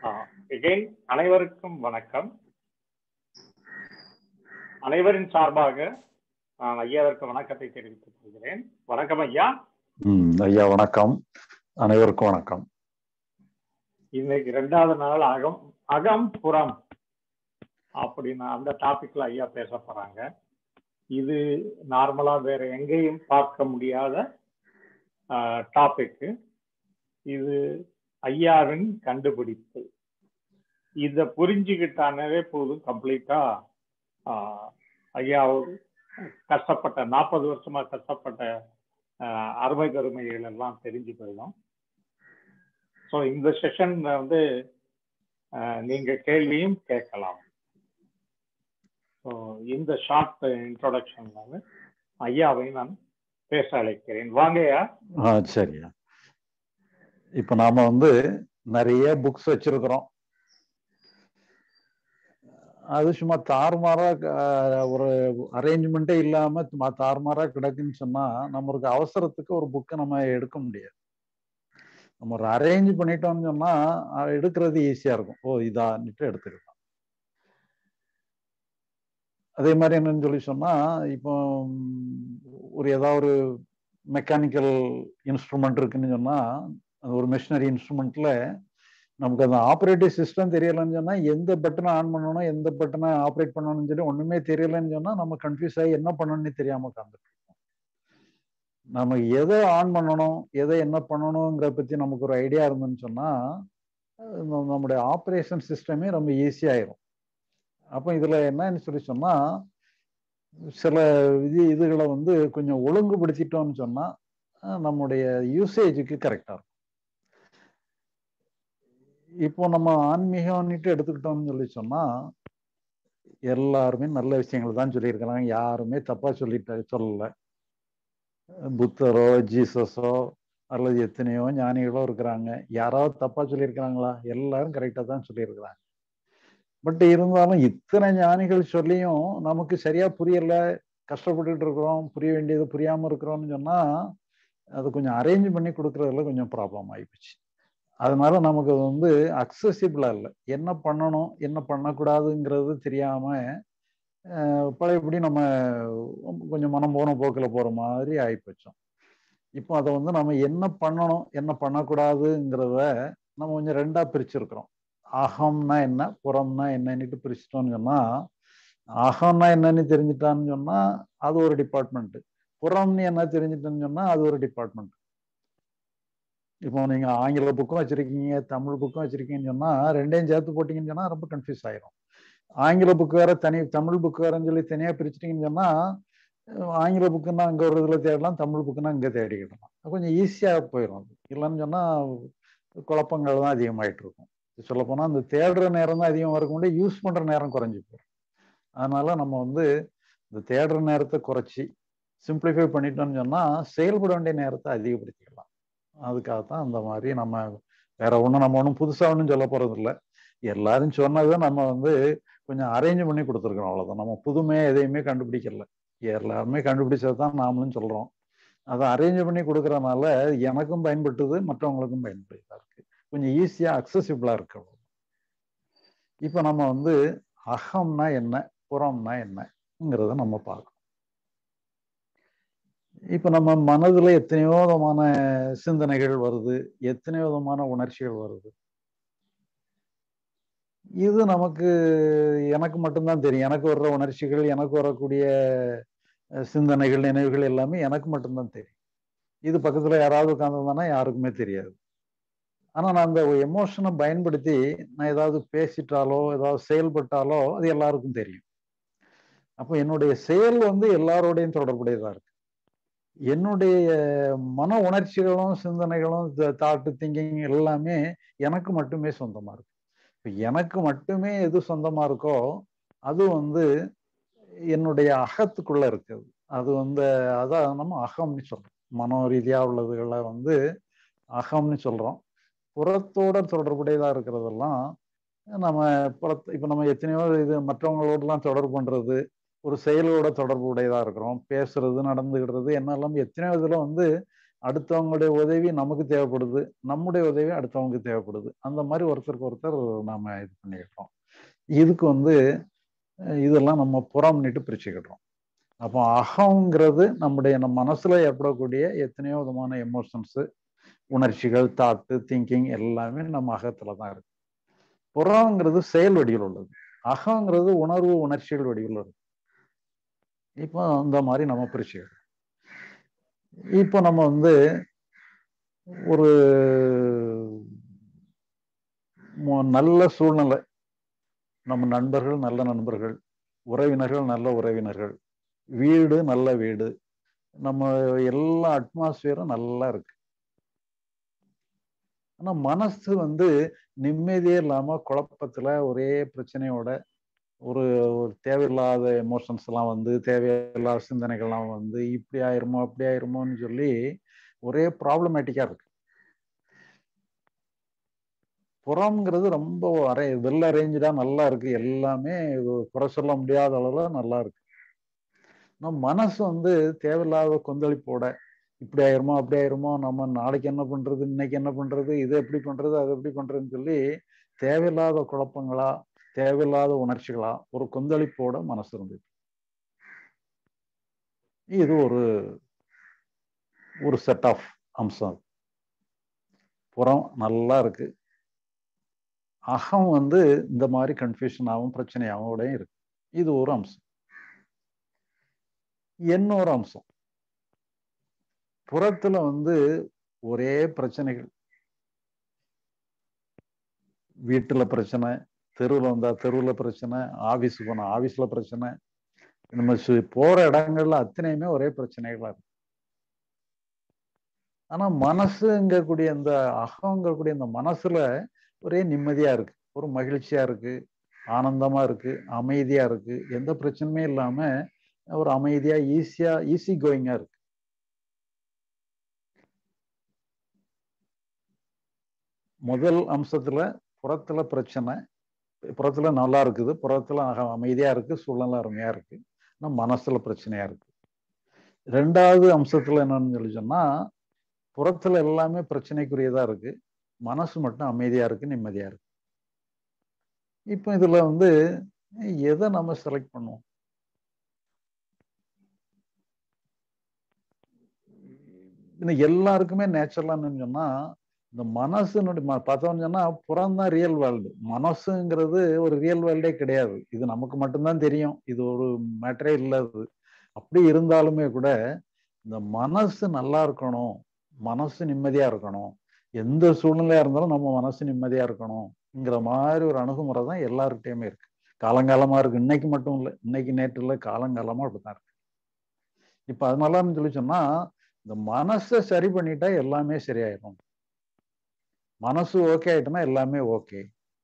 again அனைவருக்கும் வணக்கம் அனைவரின் சார்பாக நான் ஐயாவிற்கு வணக்கத்தை தெரிவித்துக் கொள்கிறேன் வணக்கம் ஐயா ம் ஐயா வணக்கம் அனைவருக்கும் வணக்கம் இன்னைக்கு ரெண்டாவது நாள் அகம் அகம் புறம் அப்படின்னு அந்த டாபிக்ல ஐயா பேச போறாங்க இது நார்மலா வேற எங்கேயும் பார்க்க முடியாத டாபிக் இது ஐயாவின் கண்டுபிடிப்பு இத புரிஞ்சுக்கிட்டானவே போதும் கம்ப்ளீட்டா ஐயா கஷ்டப்பட்ட நாற்பது வருஷமா கஷ்டப்பட்ட அருமை கருமைகள் எல்லாம் தெரிஞ்சு போயிடும் ஸோ இந்த செஷன்ல வந்து நீங்க கேள்வியும் கேட்கலாம் ஸோ இந்த ஷார்ட் இன்ட்ரோடக்ஷன்ல வந்து ஐயாவை நான் பேச அழைக்கிறேன் வாங்கய்யா ஆ சரியா இப்போ நாம வந்து நிறைய புக்ஸ் வச்சிருக்கிறோம் அது சும்மா தாறுமாறா ஒரு அரேஞ்ச்மெண்ட்டே இல்லாம தாறுமாறா கிடக்குன்னு சொன்னா நம்மளுக்கு அவசரத்துக்கு ஒரு புக்கை நம்ம எடுக்க முடியாது நம்ம ஒரு அரேஞ்ச் பண்ணிட்டோம்னு சொன்னா எடுக்கிறது ஈஸியா இருக்கும் ஓ இதான்ட்டு எடுத்துக்கலாம் அதே மாதிரி என்னன்னு சொல்லி சொன்னா இப்போ ஒரு ஏதாவது ஒரு மெக்கானிக்கல் இன்ஸ்ட்ருமெண்ட் இருக்குன்னு சொன்னா ஒரு மிஷினரி இன்ஸ்ட்ருமெண்ட்ல நமக்கு அந்த ஆப்ரேட்டிவ் சிஸ்டம் தெரியலன்னு சொன்னா எந்த பட்டனை ஆன் பண்ணணும் எந்த பட்டனை ஆப்ரேட் பண்ணணும்னு சொல்லி ஒண்ணுமே தெரியலன்னு சொன்னா நம்ம கன்ஃபியூஸ் ஆகி என்ன பண்ணணும்னு தெரியாம உட்காந்துட்டு இருக்கோம் நம்ம எதை ஆன் பண்ணணும் எதை என்ன பண்ணணுங்கிற பத்தி நமக்கு ஒரு ஐடியா இருந்துன்னு சொன்னா நம்முடைய ஆப்ரேஷன் சிஸ்டமே ரொம்ப ஈஸியாயிரும் அப்போ இதுல என்னன்னு சொல்லி சொன்னா சில இது இதுகளை வந்து கொஞ்சம் ஒழுங்குபடுத்திட்டோம்னு சொன்னா நம்முடைய யூசேஜுக்கு கரெக்டா இருக்கும் இப்போ நம்ம ஆன்மீகம்னுட்டு எடுத்துக்கிட்டோம்னு சொல்லி சொன்னா எல்லாருமே நல்ல விஷயங்கள் தான் சொல்லியிருக்கிறாங்க யாருமே தப்பா சொல்லிட்டு சொல்லல புத்தரோ ஜீசஸோ அல்லது எத்தனையோ ஞானிகளோ இருக்கிறாங்க யாராவது தப்பா சொல்லியிருக்கிறாங்களா எல்லாரும் கரெக்டா தான் சொல்லியிருக்கிறாங்க பட் இருந்தாலும் இத்தனை ஞானிகள் சொல்லியும் நமக்கு சரியா புரியல கஷ்டப்பட்டுட்டு இருக்கிறோம் புரிய வேண்டியது புரியாம இருக்கிறோம்னு சொன்னா அது கொஞ்சம் அரேஞ்ச் பண்ணி கொடுக்கறதுல கொஞ்சம் ப்ராப்ளம் ஆயிப்போச்சு அதனால நமக்கு வந்து அக்சசிபிளா இல்லை என்ன பண்ணணும் என்ன பண்ணக்கூடாதுங்கிறது தெரியாம பழையபடி நம்ம கொஞ்சம் மனம் போன போக்கில் போற மாதிரி ஆயிப்போச்சோம் இப்போ அதை வந்து நம்ம என்ன பண்ணணும் என்ன பண்ணக்கூடாதுங்கிறத நம்ம கொஞ்சம் ரெண்டா பிரிச்சிருக்கிறோம் அகம்னா என்ன புறம்னா என்னன்னுட்டு பிரிச்சிட்டோம்னு சொன்னா அகம்னா என்னன்னு தெரிஞ்சுட்டான்னு சொன்னா அது ஒரு டிபார்ட்மெண்ட் புறம்னு என்ன தெரிஞ்சுட்டேன்னு சொன்னா அது ஒரு டிபார்ட்மெண்ட் இப்போ நீங்க ஆங்கில புக்கும் வச்சிருக்கீங்க தமிழ் புக்கும் வச்சிருக்கீங்கன்னு சொன்னா ரெண்டையும் சேர்த்து போட்டீங்கன்னு சொன்னா ரொம்ப கன்ஃபியூஸ் ஆயிரும் ஆங்கில புக்கு வேற தனி தமிழ் புக்கு வேறன்னு சொல்லி தனியா பிரிச்சிட்டீங்கன்னு சொன்னா ஆங்கில புக்குன்னா அங்க ஒரு இதுல தேடலாம் தமிழ் புக்குன்னா இங்க தேடிக்கிடலாம் கொஞ்சம் ஈஸியா போயிடும் அது இல்லைன்னு சொன்னா குழப்பங்கள் தான் அதிகமாயிட்டு இருக்கும் சொல்ல போனா அந்த தேடுற நேரம் தான் அதிகம் இருக்க முடியும் யூஸ் பண்ற நேரம் குறைஞ்சி போயிடும் அதனால நம்ம வந்து இந்த தேடுற நேரத்தை குறைச்சி சிம்பிளிஃபை பண்ணிட்டோம்னு சொன்னா செயல்பட வேண்டிய நேரத்தை அதிகப்படுத்திக்கலாம் அதுக்காகத்தான் அந்த மாதிரி நம்ம வேற ஒன்றும் நம்ம ஒன்றும் புதுசா ஒன்றும் சொல்ல போறது இல்லை எல்லாரும் சொன்னதை நம்ம வந்து கொஞ்சம் அரேஞ்ச் பண்ணி கொடுத்துருக்கோம் அவ்வளவுதான் நம்ம புதுமையை எதையுமே கண்டுபிடிக்கல எல்லாருமே கண்டுபிடிச்சது தான் நாமளும் சொல்றோம் அதை அரேஞ்ச் பண்ணி கொடுக்கறதுனால எனக்கும் பயன்பட்டுது மற்றவங்களுக்கும் பயன்படுதா இருக்கு கொஞ்சம் ஈஸியா அக்சசிபிளா இருக்கு இப்போ நம்ம வந்து அகம்னா என்ன புறம்னா என்னங்கிறத நம்ம பார்க்கணும் இப்ப நம்ம மனதுல எத்தனையோ விதமான சிந்தனைகள் வருது எத்தனையோ விதமான உணர்ச்சிகள் வருது இது நமக்கு எனக்கு மட்டும்தான் தெரியும் எனக்கு வர்ற உணர்ச்சிகள் எனக்கு வரக்கூடிய சிந்தனைகள் நினைவுகள் எல்லாமே எனக்கு மட்டும்தான் தெரியும் இது பக்கத்துல யாராவது உட்காந்துருந்தானா யாருக்குமே தெரியாது ஆனா நான் அந்த எமோஷனை பயன்படுத்தி நான் ஏதாவது பேசிட்டாலோ ஏதாவது செயல்பட்டாலோ அது எல்லாருக்கும் தெரியும் அப்போ என்னுடைய செயல் வந்து எல்லாரோடையும் தொடர்புடையதா இருக்கு என்னுடைய மன உணர்ச்சிகளும் சிந்தனைகளும் தாட்டு திங்கிங் எல்லாமே எனக்கு மட்டுமே சொந்தமா இருக்கு இப்போ எனக்கு மட்டுமே எது சொந்தமா இருக்கோ அது வந்து என்னுடைய அகத்துக்குள்ள இருக்குது அது வந்து அதான் நம்ம அகம்னு சொல்றோம் மனோ ரீதியா உள்ளதுகளை வந்து அகம்னு சொல்றோம் புறத்தோட தொடர்புடையதா இருக்கிறதெல்லாம் நம்ம புறத்து இப்போ நம்ம எத்தனையோ இது மற்றவங்களோடலாம் தொடர்பு பண்றது ஒரு செயலோட தொடர்பு உடையதா இருக்கிறோம் பேசுறது நடந்துகிடுறது என்னெல்லாம் எத்தனையோ இதுல வந்து அடுத்தவங்களுடைய உதவி நமக்கு தேவைப்படுது நம்முடைய உதவி அடுத்தவங்களுக்கு தேவைப்படுது அந்த மாதிரி ஒருத்தருக்கு ஒருத்தர் நாம இது பண்ணிக்கிட்டோம் இதுக்கு வந்து இதெல்லாம் நம்ம புறம்னிட்டு பிரிச்சுக்கிட்டோம் அப்போ அகங்கிறது நம்முடைய நம்ம மனசுல ஏற்படக்கூடிய எத்தனையோ விதமான எமோஷன்ஸ் உணர்ச்சிகள் தாட்டு திங்கிங் எல்லாமே நம்ம அகத்துல தான் இருக்கு புறங்கிறது செயல் வடிவில் உள்ளது அகங்கிறது உணர்வு உணர்ச்சிகள் வடிவில் இருக்கு இப்போ அந்த மாதிரி நம்ம பிரிச்சுக்கிறோம் இப்போ நம்ம வந்து ஒரு நல்ல சூழ்நிலை நம்ம நண்பர்கள் நல்ல நண்பர்கள் உறவினர்கள் நல்ல உறவினர்கள் வீடு நல்ல வீடு நம்ம எல்லா அட்மாஸ்பியரும் நல்லா இருக்கு ஆனா மனசு வந்து நிம்மதியே இல்லாம குழப்பத்துல ஒரே பிரச்சனையோட ஒரு ஒரு தேவையில்லாத எமோஷன்ஸ் எல்லாம் வந்து தேவையில்லாத சிந்தனைகள்லாம் வந்து இப்படி ஆயிருமோ அப்படி ஆயிருமோன்னு சொல்லி ஒரே ப்ராப்ளமேட்டிக்கா இருக்கு புறம்ங்கிறது ரொம்ப அரே வெல் அரேஞ்சா நல்லா இருக்கு எல்லாமே குறை சொல்ல முடியாத அளவுல நல்லா இருக்கு நம்ம மனசு வந்து தேவையில்லாத கொந்தளிப்போட இப்படி ஆயிருமோ அப்படி ஆயிருமோ நம்ம நாளைக்கு என்ன பண்றது இன்னைக்கு என்ன பண்றது இதை எப்படி பண்றது அதை எப்படி பண்றதுன்னு சொல்லி தேவையில்லாத குழப்பங்களா தேவையில்லாத உணர்ச்சிகளா ஒரு கொந்தளிப்போட மனசு இருந்தது இது ஒரு ஒரு செட் ஆஃப் அம்சம் புறம் நல்லா இருக்கு அகம் வந்து இந்த மாதிரி கன்ஃபியூஷனாகவும் பிரச்சனையாகவும் இருக்கு இது ஒரு அம்சம் இன்னொரு அம்சம் புறத்துல வந்து ஒரே பிரச்சனைகள் வீட்டுல பிரச்சனை தெருவில் வந்தா தெருவில் பிரச்சனை ஆபீஸ் போனா ஆபீஸ்ல பிரச்சனை நம்ம போற இடங்கள்ல அத்தனையுமே ஒரே பிரச்சனைகளா இருக்கு ஆனா மனசுங்கக்கூடிய இந்த அகங்கக்கூடிய இந்த மனசுல ஒரே நிம்மதியா இருக்கு ஒரு மகிழ்ச்சியா இருக்கு ஆனந்தமா இருக்கு அமைதியா இருக்கு எந்த பிரச்சனையுமே இல்லாம ஒரு அமைதியா ஈஸியா ஈஸி கோயிங்கா இருக்கு முதல் அம்சத்துல புறத்துல பிரச்சனை புறத்துல நல்லா இருக்குது புறத்துல அமைதியா இருக்கு சூழ்நிலை அருமையா இருக்கு ஆனால் மனசுல பிரச்சனையா இருக்கு ரெண்டாவது அம்சத்துல என்னன்னு சொல்லி சொன்னா புறத்துல எல்லாமே பிரச்சனைக்குரியதா இருக்கு மனசு மட்டும் அமைதியா இருக்கு நிம்மதியா இருக்கு இப்போ இதுல வந்து எதை நம்ம செலக்ட் பண்ணுவோம் இன்னும் எல்லாருக்குமே நேச்சுரலான்னு சொன்னா இந்த மனசுனுடைய பார்த்தோம்னு சொன்னா புறம் தான் ரியல் வேர்ல்டு மனசுங்கிறது ஒரு ரியல் வேர்ல்டே கிடையாது இது நமக்கு மட்டும்தான் தெரியும் இது ஒரு மேட்டரே இல்லாது அப்படி இருந்தாலுமே கூட இந்த மனசு நல்லா இருக்கணும் மனசு நிம்மதியா இருக்கணும் எந்த சூழ்நிலையா இருந்தாலும் நம்ம மனசு நிம்மதியா இருக்கணும்ங்கிற மாதிரி ஒரு அணுகுமுறை தான் எல்லாருக்கிட்டையுமே இருக்கு காலங்காலமா இருக்கு இன்னைக்கு மட்டும் இல்லை இன்னைக்கு நேற்று இல்லை காலங்காலமா அப்படித்தான் இருக்கு இப்ப அதனாலன்னு சொல்லி சொன்னா இந்த மனசை சரி பண்ணிட்டா எல்லாமே சரியாயிடும் மனசு ஓகே ஆயிட்டுனா எல்லாமே ஓகே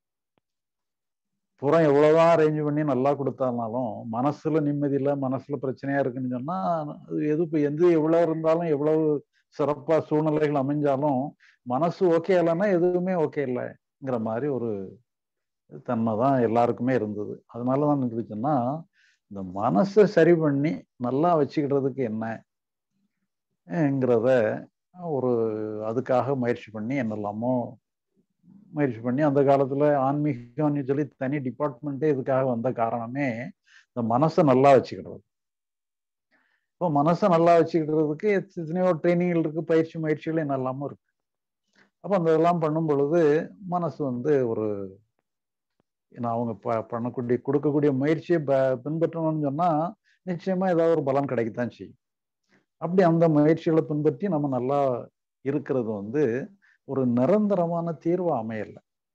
புறம் எவ்வளவுதான் அரேஞ்ச் பண்ணி நல்லா கொடுத்தாலும் மனசுல நிம்மதி இல்லை மனசுல பிரச்சனையா இருக்குன்னு சொன்னா அது எது இப்போ எந்த எவ்வளவு இருந்தாலும் எவ்வளவு சிறப்பா சூழ்நிலைகள் அமைஞ்சாலும் மனசு ஓகே இல்லைன்னா எதுவுமே ஓகே இல்லைங்கிற மாதிரி ஒரு தன்மை தான் எல்லாருக்குமே இருந்தது அதனால தான் இருந்துச்சுன்னா இந்த மனசை சரி பண்ணி நல்லா வச்சுக்கிட்டதுக்கு என்னங்கிறத ஒரு அதுக்காக முயற்சி பண்ணி என்னெல்லாமோ முயற்சி பண்ணி அந்த காலத்துல ஆன்மீகம்னு சொல்லி தனி டிபார்ட்மெண்ட்டே இதுக்காக வந்த காரணமே இந்த மனசை நல்லா வச்சுக்கிடுறது இப்போ மனசை நல்லா வச்சுக்கிடுறதுக்கு எத்தனையோ ட்ரைனிங்கள் இருக்கு பயிற்சி முயற்சிகள் என்னெல்லாமும் இருக்கு அப்போ அந்த இதெல்லாம் பண்ணும் பொழுது மனசு வந்து ஒரு ஏன்னா அவங்க ப பண்ணக்கூடிய கொடுக்கக்கூடிய முயற்சியை ப பின்பற்றணும்னு சொன்னா நிச்சயமா ஏதாவது ஒரு பலம் கிடைக்கத்தான் செய்யும் அப்படி அந்த முயற்சிகளை பின்பற்றி நம்ம நல்லா இருக்கிறது வந்து ஒரு நிரந்தரமான தீர்வு அமையல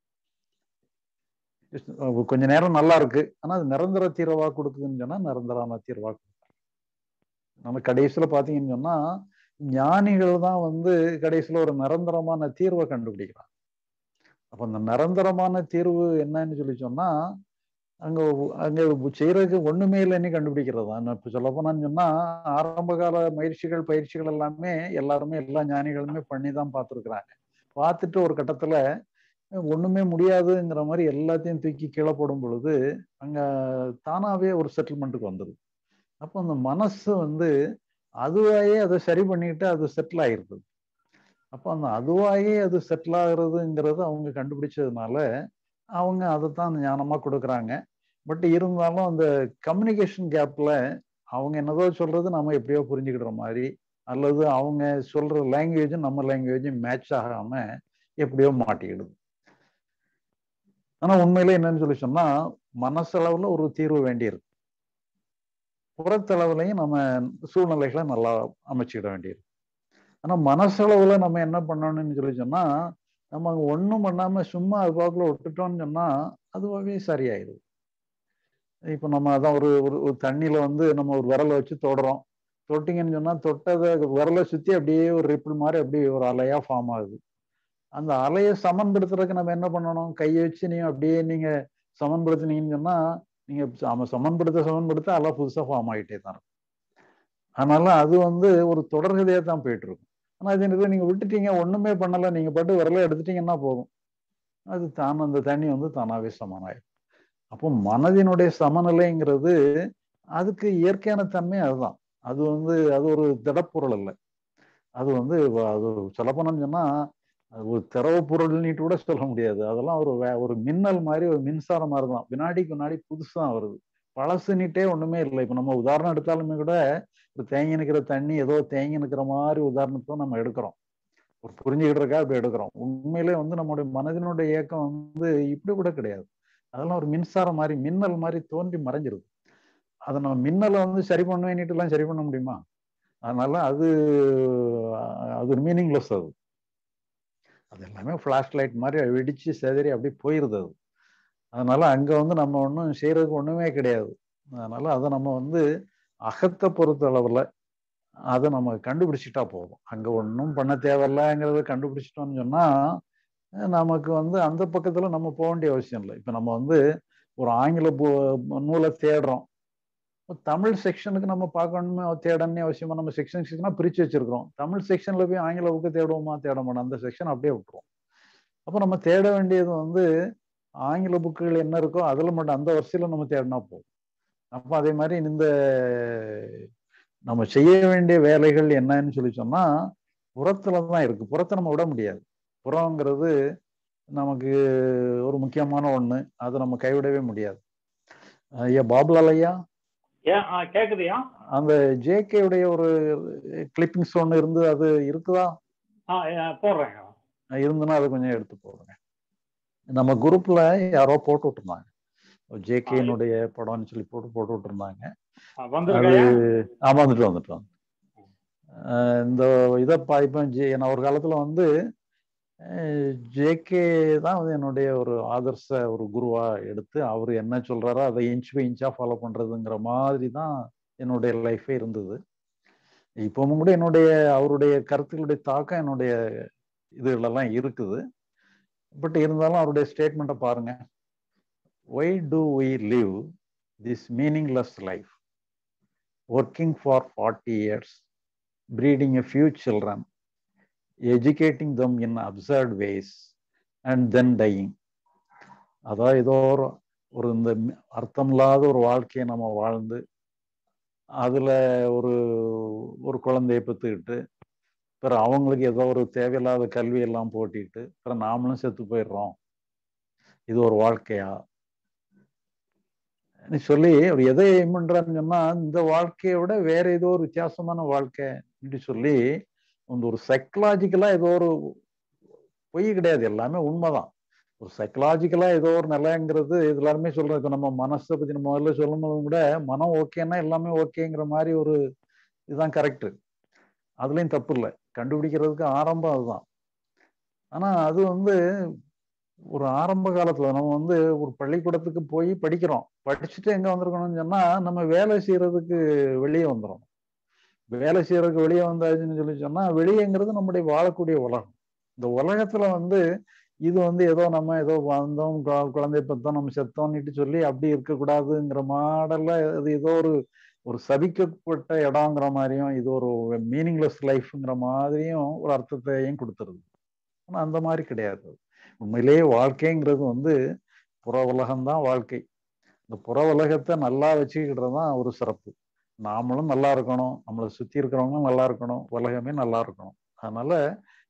கொஞ்ச நேரம் நல்லா இருக்கு ஆனா அது நிரந்தர தீர்வா கொடுக்குதுன்னு சொன்னா நிரந்தரமான தீர்வா கொடுக்கும் நம்ம கடைசியில பாத்தீங்கன்னு சொன்னா ஞானிகள் தான் வந்து கடைசியில ஒரு நிரந்தரமான தீர்வை கண்டுபிடிக்கிறாங்க அப்ப அந்த நிரந்தரமான தீர்வு என்னன்னு சொல்லி சொன்னா அங்க அங்க செய்யறதுக்கு ஒண்ணுமே இல்லைன்னு கண்டுபிடிக்கிறது தான் இப்ப சொல்ல போனான்னு சொன்னா ஆரம்ப கால முயற்சிகள் பயிற்சிகள் எல்லாமே எல்லாருமே எல்லா ஞானிகளுமே பண்ணி தான் பார்த்துருக்குறாங்க பார்த்துட்டு ஒரு கட்டத்துல ஒண்ணுமே முடியாதுங்கிற மாதிரி எல்லாத்தையும் தூக்கி கீழே போடும் பொழுது அங்க தானாவே ஒரு செட்டில்மெண்ட்டுக்கு வந்துடுது அப்போ அந்த மனசு வந்து அதுவாயே அதை சரி பண்ணிட்டு அது செட்டில் ஆயிருது அப்போ அந்த அதுவாகவே அது செட்டில் ஆகுறதுங்கிறது அவங்க கண்டுபிடிச்சதுனால அவங்க அதை தான் ஞானமாக கொடுக்குறாங்க பட் இருந்தாலும் அந்த கம்யூனிகேஷன் கேப்ல அவங்க என்னதோ சொல்றது நம்ம எப்படியோ புரிஞ்சுக்கிற மாதிரி அல்லது அவங்க சொல்ற லாங்குவேஜும் நம்ம லாங்குவேஜும் மேட்ச் ஆகாம எப்படியோ மாட்டிக்கிடுது ஆனா உண்மையில என்னன்னு சொல்லி சொன்னா மனசளவுல ஒரு தீர்வு வேண்டியிருக்கு புறத்தளவுலையும் நம்ம சூழ்நிலைகளை நல்லா அமைச்சுக்கிட வேண்டியிருக்கு ஆனா மனசளவுல நம்ம என்ன பண்ணணும்னு சொல்லி சொன்னா நம்ம அங்க ஒன்றும் பண்ணாம சும்மா அது பாக்குல விட்டுட்டோம்னு சொன்னா அதுவாகவே சரியாயிடுது இப்போ நம்ம அதான் ஒரு ஒரு தண்ணியில வந்து நம்ம ஒரு விரலை வச்சு தொடுறோம் தொட்டிங்கன்னு சொன்னா தொட்டதை விரலை சுத்தி அப்படியே ஒரு ரிப்பிள் மாதிரி அப்படியே ஒரு அலையா ஃபார்ம் ஆகுது அந்த அலையை சமன்படுத்துறதுக்கு நம்ம என்ன பண்ணணும் கையை வச்சு நீங்க அப்படியே நீங்க சமன்படுத்தினீங்கன்னு சொன்னா நீங்க அவன் சமன்படுத்த சமன்படுத்த அலை புதுசா ஃபார்ம் ஆகிட்டே தான் இருக்கும் அதனால அது வந்து ஒரு தொடர்கதையா தான் போயிட்டு இருக்கும் ஆனா அதே நேரத்தில் நீங்க விட்டுட்டீங்க ஒண்ணுமே பண்ணல நீங்க பாட்டு விரலை எடுத்துட்டீங்கன்னா போதும் அது தான் அந்த தண்ணி வந்து தானாவே சமனாயிடும் அப்போ மனதினுடைய சமநிலைங்கிறது அதுக்கு இயற்கையான தன்மை அதுதான் அது வந்து அது ஒரு திடப்பொருள் அல்ல அது வந்து அது சொல்லப்போனோம்னு சொன்னா ஒரு திரவ பொருள்னிட்டு கூட சொல்ல முடியாது அதெல்லாம் ஒரு ஒரு மின்னல் மாதிரி ஒரு மின்சாரம் மாதிரி தான் வினாடிக்கு வினாடி புதுசா வருது பழசுனிட்டே ஒண்ணுமே இல்லை இப்ப நம்ம உதாரணம் எடுத்தாலுமே கூட ஒரு தேங்கி நிற்கிற தண்ணி ஏதோ தேங்கி நிற்கிற மாதிரி உதாரணத்தை நம்ம எடுக்கிறோம் ஒரு புரிஞ்சுக்கிட்டுருக்கா அப்படி எடுக்கிறோம் உண்மையிலே வந்து நம்மளுடைய மனதினுடைய இயக்கம் வந்து இப்படி கூட கிடையாது அதெல்லாம் ஒரு மின்சாரம் மாதிரி மின்னல் மாதிரி தோன்றி மறைஞ்சிருது அதை நம்ம மின்னலை வந்து சரி பண்ணுவேன்னுட்டு எல்லாம் சரி பண்ண முடியுமா அதனால அது அது மீனிங்லெஸ் அது அது எல்லாமே ஃப்ளாஷ் லைட் மாதிரி வெடிச்சு செதறி அப்படியே போயிருது அது அதனால அங்க வந்து நம்ம ஒன்றும் செய்யறதுக்கு ஒண்ணுமே கிடையாது அதனால அதை நம்ம வந்து அகத்தை பொறுத்த அளவுல அதை நம்ம கண்டுபிடிச்சிட்டா போதும் அங்க ஒன்றும் பண்ண தேவையில்லைங்கிறத கண்டுபிடிச்சிட்டோம்னு சொன்னா நமக்கு வந்து அந்த பக்கத்துல நம்ம போக வேண்டிய அவசியம் இல்லை இப்ப நம்ம வந்து ஒரு ஆங்கில நூலை தேடுறோம் தமிழ் செக்ஷனுக்கு நம்ம பார்க்கணுமே தேடணும்னே அவசியமா நம்ம செக்ஷன் செக்ஷனா பிரிச்சு வச்சிருக்கிறோம் தமிழ் செக்ஷன்ல போய் ஆங்கில புக்கு தேடுவோமா தேட மாட்டோம் அந்த செக்ஷன் அப்படியே விட்டுருவோம் அப்போ நம்ம தேட வேண்டியது வந்து ஆங்கில புக்குகள் என்ன இருக்கோ அதுல மட்டும் அந்த வரிசையில நம்ம தேடினா போதும் அப்போ அதே மாதிரி இந்த நம்ம செய்ய வேண்டிய வேலைகள் என்னன்னு சொல்லி சொன்னா புறத்துல தான் இருக்கு புறத்தை நம்ம விட முடியாது புறங்கிறது நமக்கு ஒரு முக்கியமான ஒண்ணு அதை நம்ம கைவிடவே முடியாது ஐயா பாபுலால் ஐயா ஏன் கேக்குதுயா அந்த ஜேகே உடைய ஒரு கிளிப்பிங்ஸ் ஒன்று இருந்து அது இருக்குதா போடுறேங்க இருந்துன்னா அது கொஞ்சம் எடுத்து போடுங்க நம்ம குரூப்ல யாரோ போட்டு விட்டுருந்தாங்க ஜேகேனுடைய படம்னு சொல்லி போட்டு போட்டு விட்டுருந்தாங்க அது ஆமா வந்துட்டு வந்துட்டோம் இந்த இதை இப்போ நான் ஒரு காலத்துல வந்து ஜேகே தான் வந்து என்னுடைய ஒரு ஆதர்ச ஒரு குருவா எடுத்து அவர் என்ன சொல்றாரோ அதை இன்ச் பை இன்ச்சா ஃபாலோ பண்றதுங்கிற மாதிரி தான் என்னுடைய லைஃபே இருந்தது இப்பவும் கூட என்னுடைய அவருடைய கருத்துக்களுடைய தாக்கம் என்னுடைய இதுகளெல்லாம் இருக்குது பட் இருந்தாலும் அவருடைய ஸ்டேட்மெண்ட்டை பாருங்க why do we live this meaningless life working for forty years breeding a few children educating them in absurd ways and then dying அதாவது ஏதோ ஒரு ஒரு இந்த அர்த்தம் இல்லாத ஒரு வாழ்க்கையை நம்ம வாழ்ந்து அதுல ஒரு ஒரு குழந்தைய பெற்றுக்கிட்டு பிறகு அவங்களுக்கு ஏதோ ஒரு தேவையில்லாத கல்வி எல்லாம் போட்டிட்டு பிறகு நாமளும் செத்து போயிடுறோம் இது ஒரு வாழ்க்கையா சொல்லி அவர் எதை எய்ம் பண்றாருன்னு சொன்னா இந்த வாழ்க்கையை விட வேற ஏதோ ஒரு வித்தியாசமான வாழ்க்கை அப்படி சொல்லி அந்த ஒரு சைக்கலாஜிக்கலா ஏதோ ஒரு பொய் கிடையாது எல்லாமே உண்மைதான் ஒரு சைக்கலாஜிக்கலா ஏதோ ஒரு நிலைங்கிறது இது எல்லாருமே சொல்றோம் இப்போ நம்ம மனசை பத்தி நம்ம முதல்ல சொல்லும் போது கூட மனம் ஓகேன்னா எல்லாமே ஓகேங்கிற மாதிரி ஒரு இதுதான் கரெக்டு அதுலயும் தப்பு இல்லை கண்டுபிடிக்கிறதுக்கு ஆரம்பம் அதுதான் ஆனா அது வந்து ஒரு ஆரம்ப காலத்துல நம்ம வந்து ஒரு பள்ளிக்கூடத்துக்கு போய் படிக்கிறோம் படிச்சுட்டு எங்க வந்திருக்கணும்னு சொன்னா நம்ம வேலை செய்யறதுக்கு வெளியே வந்துடும் வேலை செய்யறதுக்கு வெளியே வந்தாச்சுன்னு சொல்லி சொன்னா வெளியேங்கிறது நம்முடைய வாழக்கூடிய உலகம் இந்த உலகத்துல வந்து இது வந்து ஏதோ நம்ம ஏதோ வந்தோம் குழந்தை பத்தோம் நம்ம செத்தோம்னுட்டு சொல்லி அப்படி இருக்கக்கூடாதுங்கிற மாடல்ல அது ஏதோ ஒரு ஒரு சபிக்கப்பட்ட இடங்கிற மாதிரியும் இது ஒரு மீனிங்லெஸ் லைஃப்ங்கிற மாதிரியும் ஒரு அர்த்தத்தையும் கொடுத்துருது ஆனா அந்த மாதிரி கிடையாது உண்மையிலேயே வாழ்க்கைங்கிறது வந்து புற உலகம்தான் வாழ்க்கை இந்த புற உலகத்தை நல்லா வச்சுக்கிட்டு தான் ஒரு சிறப்பு நாமளும் நல்லா இருக்கணும் நம்மளை சுத்தி இருக்கிறவங்களும் நல்லா இருக்கணும் உலகமே நல்லா இருக்கணும் அதனால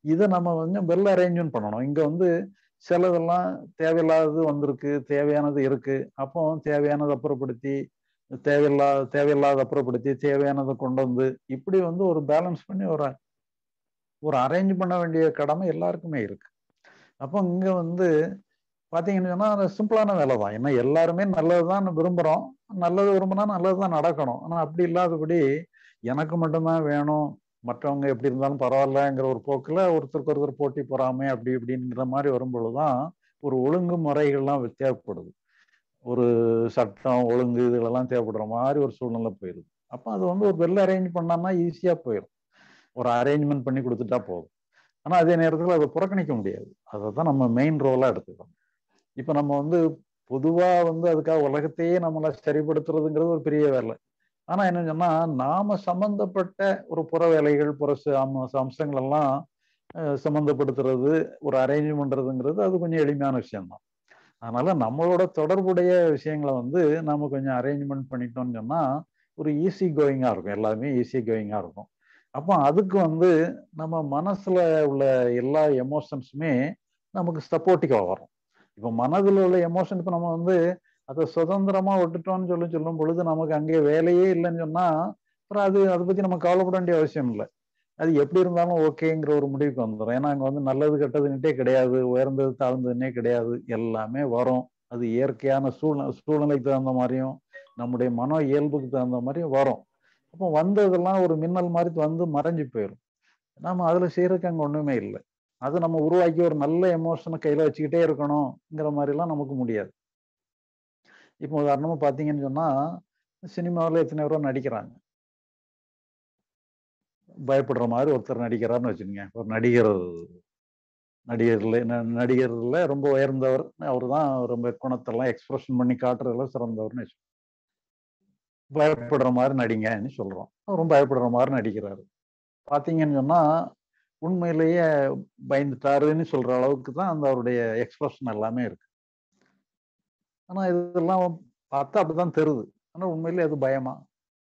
இதை நம்ம கொஞ்சம் வெல் அரேஞ்ச்மெண்ட் பண்ணணும் இங்க வந்து சிலதெல்லாம் தேவையில்லாதது வந்திருக்கு தேவையானது இருக்கு அப்போ தேவையானதை அப்புறப்படுத்தி தேவையில்லாத தேவையில்லாத அப்புறப்படுத்தி தேவையானதை கொண்டு வந்து இப்படி வந்து ஒரு பேலன்ஸ் பண்ணி ஒரு ஒரு அரேஞ்ச் பண்ண வேண்டிய கடமை எல்லாருக்குமே இருக்கு அப்போ இங்க வந்து பாத்தீங்கன்னு சொன்னா சிம்பிளான வேலை தான் ஏன்னா எல்லாருமே நல்லதுதான் விரும்புறோம் நல்லது விரும்பினா நல்லதுதான் நடக்கணும் ஆனா அப்படி இல்லாதபடி எனக்கு மட்டும்தான் வேணும் மற்றவங்க எப்படி இருந்தாலும் பரவாயில்லங்கிற ஒரு போக்குல ஒருத்தருக்கு ஒருத்தர் போட்டி போறாமே அப்படி இப்படிங்கிற மாதிரி வரும்பொழுதுதான் ஒரு ஒழுங்கு முறைகள்லாம் தேவைப்படுது ஒரு சட்டம் ஒழுங்கு இதுகளெல்லாம் தேவைப்படுற மாதிரி ஒரு சூழ்நிலை போயிடுது அப்போ அது வந்து ஒரு வெல் அரேஞ்ச் பண்ணான்னா ஈஸியாக போயிடும் ஒரு அரேஞ்ச்மெண்ட் பண்ணி கொடுத்துட்டா போதும் ஆனால் அதே நேரத்தில் அதை புறக்கணிக்க முடியாது அதை தான் நம்ம மெயின் ரோலாக எடுத்துக்கணும் இப்போ நம்ம வந்து பொதுவாக வந்து அதுக்காக உலகத்தையே நம்மளை சரிப்படுத்துறதுங்கிறது ஒரு பெரிய வேலை ஆனால் என்ன சொன்னா நாம சம்பந்தப்பட்ட ஒரு புற வேலைகள் புற அம்சங்கள் எல்லாம் சம்மந்தப்படுத்துறது ஒரு அரேஞ்ச் பண்றதுங்கிறது அது கொஞ்சம் எளிமையான விஷயம்தான் அதனால நம்மளோட தொடர்புடைய விஷயங்களை வந்து நம்ம கொஞ்சம் அரேஞ்ச்மெண்ட் பண்ணிட்டோம்னு சொன்னா ஒரு ஈஸி கோயிங்கா இருக்கும் எல்லாமே ஈஸி கோயிங்கா இருக்கும் அப்போ அதுக்கு வந்து நம்ம மனசுல உள்ள எல்லா எமோஷன்ஸுமே நமக்கு சப்போர்ட்டிவாக வரும் இப்போ மனதில் உள்ள எமோஷன் இப்போ நம்ம வந்து அதை சுதந்திரமா விட்டுட்டோம்னு சொல்லி சொல்லும் பொழுது நமக்கு அங்கே வேலையே இல்லைன்னு சொன்னா அப்புறம் அது அதை பத்தி நம்ம கவலைப்பட வேண்டிய அவசியம் இல்லை அது எப்படி இருந்தாலும் ஓகேங்கிற ஒரு முடிவுக்கு வந்துடும் ஏன்னா அங்கே வந்து நல்லது கெட்டதுன்னுட்டே கிடையாது உயர்ந்தது தாழ்ந்ததுன்னே கிடையாது எல்லாமே வரும் அது இயற்கையான சூழ்நிலை சூழ்நிலைக்கு தகுந்த மாதிரியும் நம்முடைய மன இயல்புக்கு தகுந்த மாதிரியும் வரும் அப்போ வந்ததெல்லாம் ஒரு மின்னல் மாதிரி வந்து மறைஞ்சு போயிடும் நம்ம அதுல செய்யறதுக்கு அங்கே ஒண்ணுமே இல்லை அது நம்ம உருவாக்கி ஒரு நல்ல எமோஷனை கையில வச்சுக்கிட்டே இருக்கணுங்கிற மாதிரிலாம் நமக்கு முடியாது இப்போ உதாரணமா பாத்தீங்கன்னு சொன்னா சினிமாவில் எத்தனை பேரோ நடிக்கிறாங்க பயப்படுற மாதிரி ஒருத்தர் நடிக்கிறாருன்னு வச்சுக்கோங்க ஒரு நடிகர் நடிகர்ல நடிகர்ல ரொம்ப உயர்ந்தவர் அவர் தான் ரொம்ப குணத்தெல்லாம் எக்ஸ்பிரஷன் பண்ணி காட்டுறதுல சிறந்தவர்னு வச்சு பயப்படுற மாதிரி நடிங்கன்னு சொல்றோம் அவரும் பயப்படுற மாதிரி நடிக்கிறாரு பாத்தீங்கன்னு சொன்னா உண்மையிலேயே பயந்துட்டாருன்னு சொல்ற அளவுக்கு தான் அந்த அவருடைய எக்ஸ்பிரஷன் எல்லாமே இருக்கு ஆனா இதெல்லாம் பார்த்தா அப்படிதான் தெரியுது ஆனா உண்மையிலே அது பயமா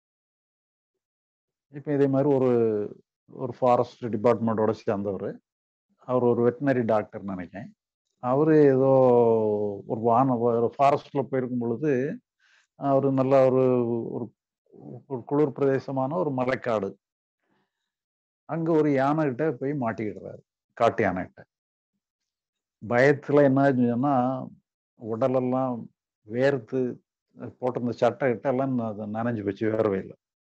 இப்போ இதே மாதிரி ஒரு ஒரு ஃபாரஸ்ட் டிபார்ட்மெண்ட்டோட சேர்ந்தவர் அவர் ஒரு வெட்டினரி டாக்டர் நினைக்கிறேன் அவரு ஏதோ ஒரு வான ஒரு ஃபாரஸ்ட்ல போயிருக்கும் பொழுது அவர் நல்ல ஒரு ஒரு குளிர் பிரதேசமான ஒரு மலைக்காடு அங்க ஒரு யானை கிட்ட போய் மாட்டிக்கிடுறாரு காட்டு யானை கிட்ட பயத்துல என்ன ஆச்சுன்னா உடலெல்லாம் வேர்த்து போட்டிருந்த சட்டை கிட்ட எல்லாம் நனைஞ்சு போச்சு வேர்வையில்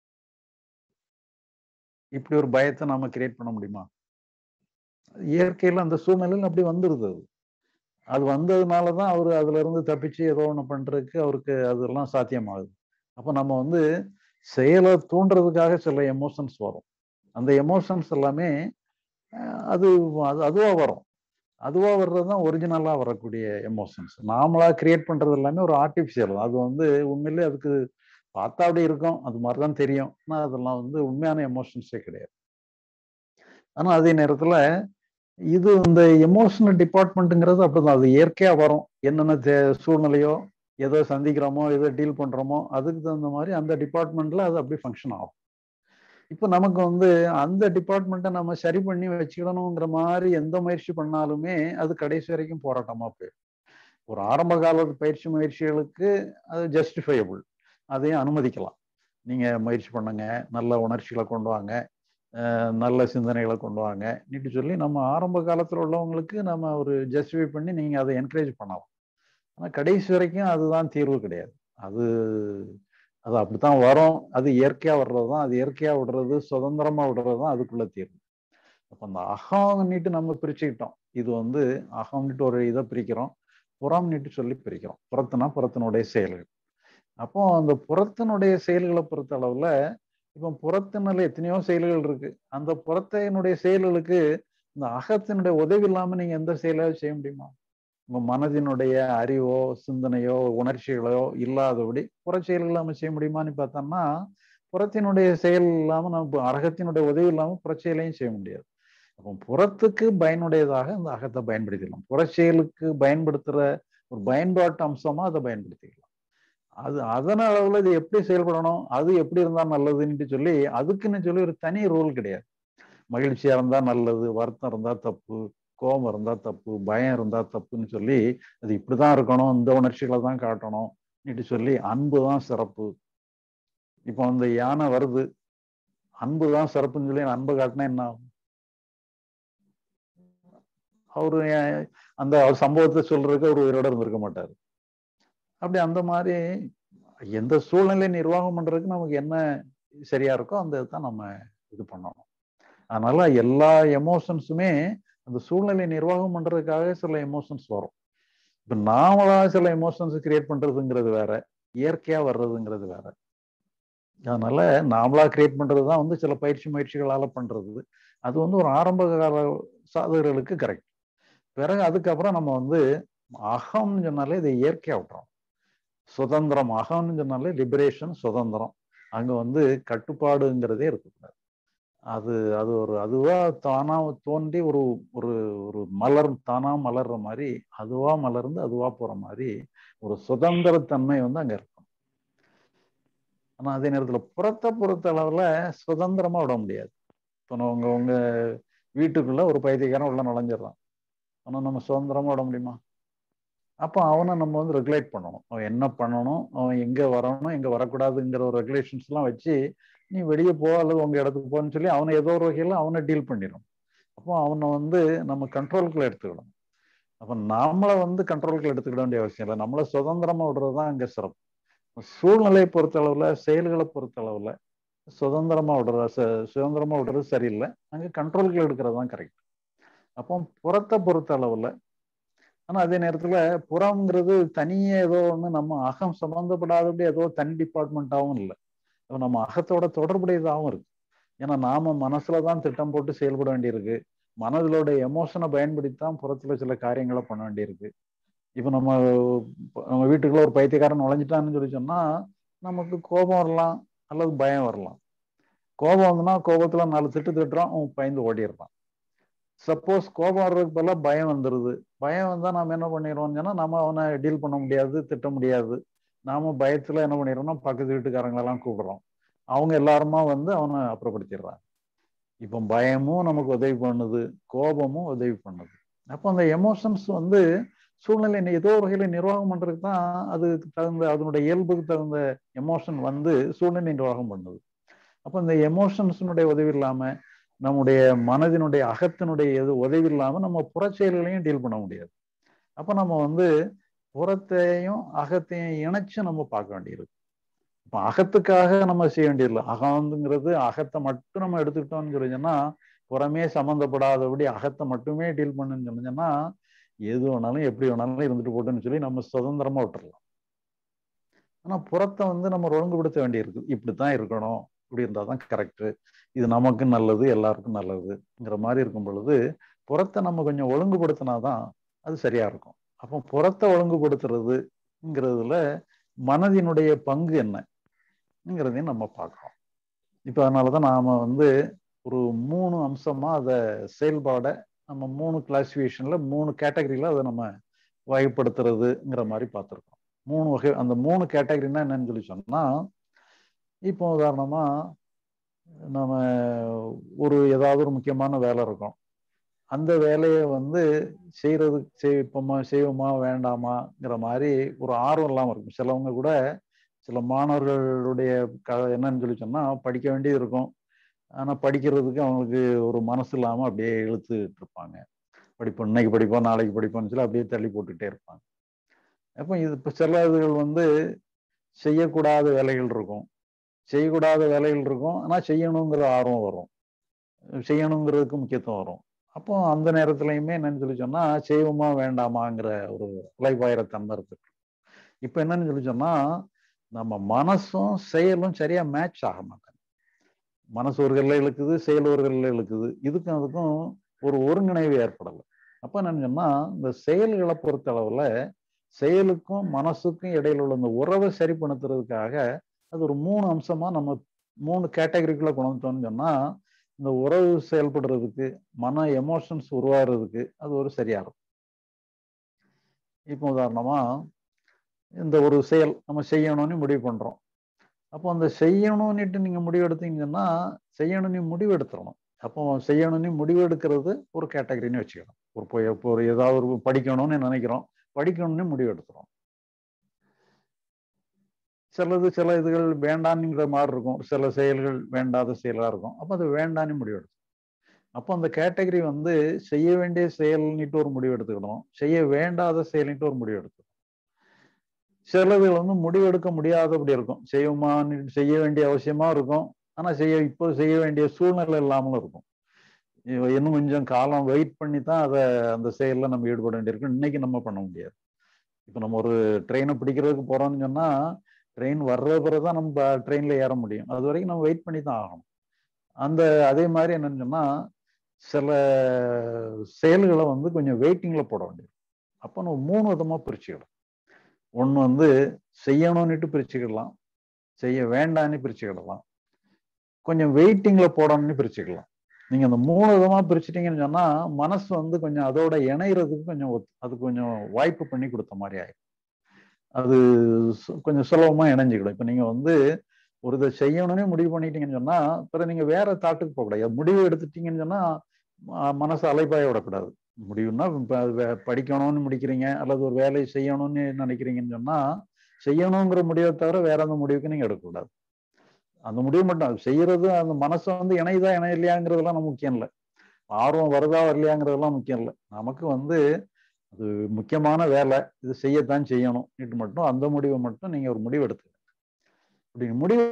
இப்படி ஒரு பயத்தை நாம கிரியேட் பண்ண முடியுமா இயற்கையில அந்த சூழ்நிலையில் அப்படி வந்துருது அது அது வந்ததுனால தான் அவர் அதுல இருந்து தப்பிச்சு ஏதோ ஒன்று பண்றதுக்கு அவருக்கு அதெல்லாம் சாத்தியமாகுது அப்போ நம்ம வந்து செயலை தூண்டுறதுக்காக சில எமோஷன்ஸ் வரும் அந்த எமோஷன்ஸ் எல்லாமே அது அது அதுவா வரும் அதுவா வர்றது தான் ஒரிஜினலா வரக்கூடிய எமோஷன்ஸ் நாமளா கிரியேட் பண்றது எல்லாமே ஒரு ஆர்டிஃபிஷியல் அது வந்து உண்மையிலே அதுக்கு பார்த்தா அப்படி இருக்கும் அது மாதிரிதான் தெரியும் ஆனால் அதெல்லாம் வந்து உண்மையான எமோஷன்ஸே கிடையாது ஆனா அதே நேரத்துல இது இந்த எமோஷனல் டிபார்ட்மெண்ட்டுங்கிறது அப்படிதான் அது இயற்கையா வரும் என்னென்ன தே சூழ்நிலையோ எதோ சந்திக்கிறோமோ எதோ டீல் பண்றோமோ அதுக்கு தகுந்த மாதிரி அந்த டிபார்ட்மெண்ட்ல அது அப்படி ஃபங்க்ஷன் ஆகும் இப்போ நமக்கு வந்து அந்த டிபார்ட்மெண்ட்டை நம்ம சரி பண்ணி வச்சுக்கணுங்கிற மாதிரி எந்த முயற்சி பண்ணாலுமே அது கடைசி வரைக்கும் போராட்டமா போயிடும் ஒரு ஆரம்ப கால பயிற்சி முயற்சிகளுக்கு அது ஜஸ்டிஃபையபிள் அதையும் அனுமதிக்கலாம் நீங்க முயற்சி பண்ணுங்க நல்ல உணர்ச்சிகளை கொண்டு வாங்க நல்ல சிந்தனைகளை கொண்டு வாங்க நீட்டு சொல்லி நம்ம ஆரம்ப காலத்தில் உள்ளவங்களுக்கு நம்ம ஒரு ஜஸ்டிஃபை பண்ணி நீங்கள் அதை என்கரேஜ் பண்ணலாம் ஆனால் கடைசி வரைக்கும் அதுதான் தீர்வு கிடையாது அது அது அப்படித்தான் வரும் அது இயற்கையாக வர்றது தான் அது இயற்கையாக விடுறது சுதந்திரமாக விடுறது தான் அதுக்குள்ள தீர்வு அப்போ அந்த அகம் நீட்டு நம்ம பிரிச்சுக்கிட்டோம் இது வந்து அகம் நீட்டு ஒரு இதை பிரிக்கிறோம் புறம் நீட்டு சொல்லி பிரிக்கிறோம் புறத்துனா புறத்தினுடைய செயல்கள் அப்போ அந்த புறத்தினுடைய செயல்களை பொறுத்த அளவில் இப்போ புறத்தினால எத்தனையோ செயல்கள் இருக்கு அந்த புறத்தினுடைய செயல்களுக்கு இந்த அகத்தினுடைய உதவி இல்லாம நீங்க எந்த செயலாவது செய்ய முடியுமா உங்க மனதினுடைய அறிவோ சிந்தனையோ உணர்ச்சிகளோ இல்லாதபடி புற செயல்கள் நம்ம செய்ய முடியுமான்னு பார்த்தோம்னா புறத்தினுடைய செயல் இல்லாம நம்ம அகத்தினுடைய உதவி இல்லாம புற செயலையும் செய்ய முடியாது அப்போ புறத்துக்கு பயனுடையதாக இந்த அகத்தை பயன்படுத்திக்கலாம் புற செயலுக்கு பயன்படுத்துற ஒரு பயன்பாட்டு அம்சமா அதை பயன்படுத்திக்கலாம் அது அதன அளவுல இது எப்படி செயல்படணும் அது எப்படி இருந்தா நல்லதுன்னு சொல்லி அதுக்குன்னு சொல்லி ஒரு தனி ரூல் கிடையாது மகிழ்ச்சியா இருந்தா நல்லது வருத்தம் இருந்தா தப்பு கோபம் இருந்தா தப்பு பயம் இருந்தா தப்புன்னு சொல்லி அது இப்படிதான் இருக்கணும் இந்த உணர்ச்சிகளை தான் காட்டணும் நீட்டு சொல்லி அன்பு தான் சிறப்பு இப்போ அந்த யானை வருது அன்பு தான் சிறப்புன்னு சொல்லி அன்பு காட்டினா என்ன ஆகும் அவரு அந்த அவர் சம்பவத்தை சொல்றதுக்கு அவர் உயிரோட இருந்திருக்க மாட்டாரு அப்படி அந்த மாதிரி எந்த சூழ்நிலை நிர்வாகம் பண்றதுக்கு நமக்கு என்ன சரியா இருக்கோ அந்த தான் நம்ம இது பண்ணணும் அதனால எல்லா எமோஷன்ஸுமே அந்த சூழ்நிலை நிர்வாகம் பண்றதுக்காக சில எமோஷன்ஸ் வரும் இப்ப நாமளா சில எமோஷன்ஸ் கிரியேட் பண்றதுங்கிறது வேற இயற்கையா வர்றதுங்கிறது வேற அதனால நாமளா கிரியேட் பண்றதுதான் வந்து சில பயிற்சி முயற்சிகளால பண்றது அது வந்து ஒரு ஆரம்ப கால சாதகர்களுக்கு கரெக்ட் பிறகு அதுக்கப்புறம் நம்ம வந்து அகம்னு சொன்னாலே இதை இயற்கையா விட்டுறோம் சுதந்திரம் அகம்னு சொன்னாலே லிபரேஷன் சுதந்திரம் அங்க வந்து கட்டுப்பாடுங்கிறதே இருக்கக்கூடாது அது அது ஒரு அதுவா தானா தோன்றி ஒரு ஒரு ஒரு மலர் தானா மலர்ற மாதிரி அதுவா மலர்ந்து அதுவா போற மாதிரி ஒரு சுதந்திரத்தன்மை வந்து அங்க இருக்கும் ஆனா அதே நேரத்துல புறத்தை பொறுத்த அளவுல சுதந்திரமா விட முடியாது இப்போ உங்க உங்க வீட்டுக்குள்ள ஒரு பைத்தியக்காரன் உள்ள நுழைஞ்சிடறான் ஆனா நம்ம சுதந்திரமா விட முடியுமா அப்போ அவனை நம்ம வந்து ரெகுலேட் பண்ணணும் அவன் என்ன பண்ணணும் அவன் எங்க வரணும் எங்க வரக்கூடாதுங்கிற ஒரு ரெகுலேஷன்ஸ் எல்லாம் வச்சு நீ வெளியே போ அல்லது உங்க இடத்துக்கு போன்னு சொல்லி அவனை ஏதோ ஒரு வகையில அவனை டீல் பண்ணிடும் அப்போ அவனை வந்து நம்ம கண்ட்ரோலுக்குள்ள எடுத்துக்கிடணும் அப்போ நாமளை வந்து கண்ட்ரோலுக்குள்ள எடுத்துக்கிட வேண்டிய அவசியம் இல்லை நம்மளை சுதந்திரமா விடுறது தான் அங்க சிறப்பு சூழ்நிலையை பொறுத்த அளவுல செயல்களை பொறுத்த அளவுல சுதந்திரமா விடுற சுதந்திரமா விடுறது சரியில்லை அங்க கண்ட்ரோலுக்குள்ள எடுக்கிறது தான் கரெக்ட் அப்போ புறத்தை பொறுத்த அளவுல ஆனா அதே நேரத்துல புறம்ங்கிறது தனியே ஏதோ ஒண்ணு நம்ம அகம் சம்பந்தப்படாதபடி ஏதோ தனி டிபார்ட்மெண்ட்டாகவும் இல்லை நம்ம அகத்தோட தொடர்புடையதாகவும் இருக்கு ஏன்னா நாம மனசுலதான் திட்டம் போட்டு செயல்பட வேண்டியிருக்கு மனதிலோட எமோஷனை பயன்படுத்தித்தான் புறத்துல சில காரியங்களை பண்ண வேண்டியிருக்கு இப்ப நம்ம நம்ம வீட்டுக்குள்ள ஒரு பைத்தியக்காரன் நுழைஞ்சிட்டான்னு சொல்லி சொன்னா நமக்கு கோபம் வரலாம் அல்லது பயம் வரலாம் கோபம் வந்துன்னா கோபத்துல நாலு திட்டு திட்டுறான் அவன் பயந்து ஓடிடுறான் சப்போஸ் கோபம் வர்றதுக்கு பதிலாக பயம் வந்துடுது பயம் வந்தா நாம என்ன பண்ணிடுவோம்னு சொன்னா நம்ம அவனை டீல் பண்ண முடியாது திட்ட முடியாது நாம பயத்துல என்ன பண்ணிடுறோம்னா பக்கத்து வீட்டுக்காரங்களெல்லாம் கூப்பிடுறோம் அவங்க எல்லாருமா வந்து அவனை அப்புறப்படுத்திடுறாங்க இப்போ பயமும் நமக்கு உதவி பண்ணுது கோபமும் உதவி பண்ணுது அப்போ அந்த எமோஷன்ஸ் வந்து சூழ்நிலை ஏதோ ஒரு வகையில நிர்வாகம் பண்றதுக்கு தான் அதுக்கு தகுந்த அதனுடைய இயல்புக்கு தகுந்த எமோஷன் வந்து சூழ்நிலை நிர்வாகம் பண்ணுது அப்போ இந்த எமோஷன்ஸினுடைய உதவி இல்லாம நம்முடைய மனதினுடைய அகத்தினுடைய எது உதவி இல்லாம நம்ம புறச்செயல்களையும் டீல் பண்ண முடியாது அப்ப நம்ம வந்து புறத்தையும் அகத்தையும் இணைச்சு நம்ம பார்க்க வேண்டியிருக்கு இப்போ அகத்துக்காக நம்ம செய்ய வேண்டியதில்லை அகங்கிறது அகத்தை மட்டும் நம்ம எடுத்துக்கிட்டோம்னு சொல்லிச்சோன்னா புறமே சம்மந்தப்படாதபடி அகத்தை மட்டுமே டீல் பண்ணுன்னு சொன்னீங்கன்னா எது வேணாலும் எப்படி வேணாலும் இருந்துட்டு போட்டுன்னு சொல்லி நம்ம சுதந்திரமா விட்டுறலாம் ஆனா புறத்தை வந்து நம்ம ஒழுங்குபடுத்த வேண்டியிருக்கு இப்படித்தான் இருக்கணும் இப்படி இருந்தால் தான் கரெக்டு இது நமக்கு நல்லது எல்லாருக்கும் நல்லதுங்கிற மாதிரி இருக்கும் பொழுது புறத்தை நம்ம கொஞ்சம் ஒழுங்குபடுத்தினாதான் அது சரியா இருக்கும் அப்போ புறத்தை ஒழுங்குபடுத்துறதுங்கிறதுல மனதினுடைய பங்கு என்னங்கிறதையும் நம்ம பார்க்குறோம் இப்போ அதனாலதான் நாம வந்து ஒரு மூணு அம்சமா அதை செயல்பாடை நம்ம மூணு கிளாசிஃபிகேஷன்ல மூணு கேட்டகரியில அதை நம்ம வகைப்படுத்துறதுங்கிற மாதிரி பார்த்துருக்கோம் மூணு வகை அந்த மூணு கேட்டகரினா என்னன்னு சொல்லி சொன்னா இப்போ உதாரணமா நம்ம ஒரு ஏதாவது ஒரு முக்கியமான வேலை இருக்கும் அந்த வேலையை வந்து செய்யறதுக்கு செய்ப்போமா செய்வோமா வேண்டாமாங்கிற மாதிரி ஒரு ஆர்வம் இல்லாமல் இருக்கும் சிலவங்க கூட சில மாணவர்களுடைய க என்னன்னு சொல்லி சொன்னா படிக்க வேண்டியது இருக்கும் ஆனால் படிக்கிறதுக்கு அவங்களுக்கு ஒரு மனசு இல்லாமல் அப்படியே இழுத்துட்டு இருப்பாங்க படிப்போம் இன்னைக்கு படிப்போம் நாளைக்கு படிப்போம்னு சொல்லி அப்படியே தள்ளி போட்டுக்கிட்டே இருப்பாங்க அப்போ இது இப்போ சில இதுகள் வந்து செய்யக்கூடாத வேலைகள் இருக்கும் செய்யக்கூடாத வேலைகள் இருக்கும் ஆனால் செய்யணுங்கிற ஆர்வம் வரும் செய்யணுங்கிறதுக்கு முக்கியத்துவம் வரும் அப்போ அந்த நேரத்துலையுமே என்னன்னு சொல்லி சொன்னா செய்வோமா வேண்டாமாங்கிற ஒரு உழைப்பாயிர தன்மை இருக்கு இப்போ என்னன்னு சொல்லி சொன்னா நம்ம மனசும் செயலும் சரியா மேட்ச் ஆக மாட்டாங்க மனசு ஒரு கல்ல இழுக்குது செயல் ஒரு கல்ல இழுக்குது இதுக்கும் அதுக்கும் ஒரு ஒருங்கிணைவு ஏற்படலை அப்போ என்னன்னு சொன்னா இந்த செயல்களை பொறுத்த அளவுல செயலுக்கும் மனசுக்கும் இடையில உள்ள இந்த உறவை சரிப்படுத்துறதுக்காக அது ஒரு மூணு அம்சமா நம்ம மூணு கேட்டகரிக்குள்ள கொண்டு வந்துட்டோம்னு சொன்னா இந்த உறவு செயல்படுறதுக்கு மன எமோஷன்ஸ் உருவாகிறதுக்கு அது ஒரு சரியா இருக்கும் இப்போ உதாரணமா இந்த ஒரு செயல் நம்ம செய்யணும்னு முடிவு பண்றோம் அப்போ அந்த செய்யணும்னுட்டு நீங்க முடிவு எடுத்தீங்கன்னா செய்யணும்னு முடிவு எடுத்துடணும் அப்போ செய்யணும்னு முடிவு எடுக்கிறது ஒரு கேட்டகரின்னு வச்சுக்கலாம் ஒரு போய் இப்போ ஒரு ஏதாவது ஒரு படிக்கணும்னு நினைக்கிறோம் படிக்கணும்னு முடிவு எடுக்கிறோம் சிலது சில இதுகள் வேண்டான்ங்கிற மாதிரி இருக்கும் சில செயல்கள் வேண்டாத செயலாக இருக்கும் அப்போ அது வேண்டான்னு முடிவு எடுக்கும் அப்போ அந்த கேட்டகரி வந்து செய்ய வேண்டிய செயல்னிட்டு ஒரு முடிவு எடுத்துக்கணும் செய்ய வேண்டாத செயல்னிட்டு ஒரு முடிவு எடுத்துக்கணும் சிலதுகள் வந்து முடிவு எடுக்க முடியாதபடி இருக்கும் செய்யுமான்னு செய்ய வேண்டிய அவசியமா இருக்கும் ஆனா செய்ய இப்போ செய்ய வேண்டிய சூழ்நிலை இல்லாமலும் இருக்கும் இன்னும் கொஞ்சம் காலம் வெயிட் பண்ணி தான் அதை அந்த செயலில் நம்ம ஈடுபட வேண்டியிருக்கும் இன்னைக்கு நம்ம பண்ண முடியாது இப்போ நம்ம ஒரு ட்ரெயினை பிடிக்கிறதுக்கு போறோம்னு சொன்னா ட்ரெயின் வர்ற பிறகு தான் நம்ம ட்ரெயின்ல ஏற முடியும் அது வரைக்கும் நம்ம வெயிட் பண்ணி தான் ஆகணும் அந்த அதே மாதிரி என்னன்னு சொன்னா சில செயல்களை வந்து கொஞ்சம் வெயிட்டிங்ல போட வேண்டியது அப்போ நம்ம மூணு விதமா பிரிச்சுக்கிடும் ஒன்று வந்து செய்யணும்னுட்டு பிரிச்சுக்கிடலாம் செய்ய வேண்டான்னு பிரிச்சுக்கிடலாம் கொஞ்சம் வெயிட்டிங்ல போடணும்னு பிரிச்சுக்கலாம் நீங்க அந்த மூணு விதமா பிரிச்சுட்டீங்கன்னு சொன்னா மனசு வந்து கொஞ்சம் அதோட இணையறதுக்கு கொஞ்சம் அது கொஞ்சம் வாய்ப்பு பண்ணி கொடுத்த மாதிரி ஆயிடும் அது கொஞ்சம் சுலபமா இணைஞ்சுக்கிடும் இப்ப நீங்க வந்து ஒரு இதை செய்யணும்னே முடிவு பண்ணிட்டீங்கன்னு சொன்னா பிறகு நீங்க வேற தாட்டுக்கு போகக்கூடாது முடிவு எடுத்துட்டீங்கன்னு சொன்னா மனசு அலைப்பாய விடக்கூடாது முடிவுன்னா படிக்கணும்னு முடிக்கிறீங்க அல்லது ஒரு வேலையை செய்யணும்னு நினைக்கிறீங்கன்னு சொன்னா செய்யணுங்கிற முடிவை தவிர வேற அந்த முடிவுக்கு நீங்க எடுக்கக்கூடாது அந்த முடிவு மட்டும் அது செய்யறது அந்த மனசை வந்து இணையுதா இணையலையாங்கிறதெல்லாம் நம்ம முக்கியம் இல்லை ஆர்வம் வருதா வரலையாங்கிறதெல்லாம் முக்கியம் இல்லை நமக்கு வந்து அது முக்கியமான வேலை இது செய்யத்தான் செய்யணும் இது மட்டும் அந்த முடிவை மட்டும் நீங்க ஒரு முடிவு எடுத்து அப்படி முடிவு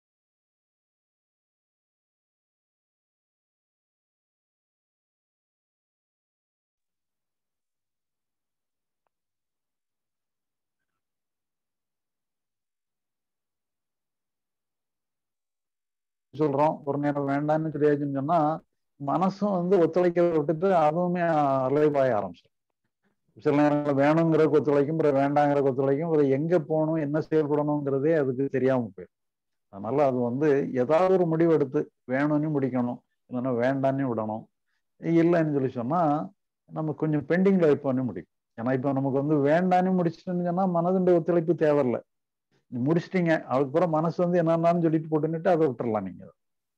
சொல்றோம் ஒரு நேரம் வேண்டாம்னு சொல்லியாச்சுன்னு சொன்னா மனசும் வந்து ஒத்துழைக்கிறத விட்டுட்டு அதுவுமே அலைவாய ஆரம்பிச்சிடும் சில நேரங்களில் வேணுங்கிற ஒத்துழைக்கும் பிறகு வேண்டாங்கிற ஒத்துழைக்கும் பிறகு எங்க போகணும் என்ன செயல்படணுங்கிறதே அதுக்கு தெரியாம போயிடும் அதனால அது வந்து ஏதாவது ஒரு முடிவு எடுத்து வேணும்னு முடிக்கணும் இல்லைன்னா வேண்டான்னு விடணும் இல்லைன்னு சொல்லி சொன்னா நம்ம கொஞ்சம் பெண்டிங்ல வைப்போன்னு முடிக்கும் ஏன்னா இப்போ நமக்கு வந்து வேண்டான்னு முடிச்சுட்டுன்னு சொன்னா மனதுடைய ஒத்துழைப்பு தேவையில்லை முடிச்சிட்டீங்க அதுக்கப்புறம் மனசு வந்து என்னன்னு சொல்லிட்டு போட்டுன்னுட்டு அதை விட்டுறலாம் நீங்க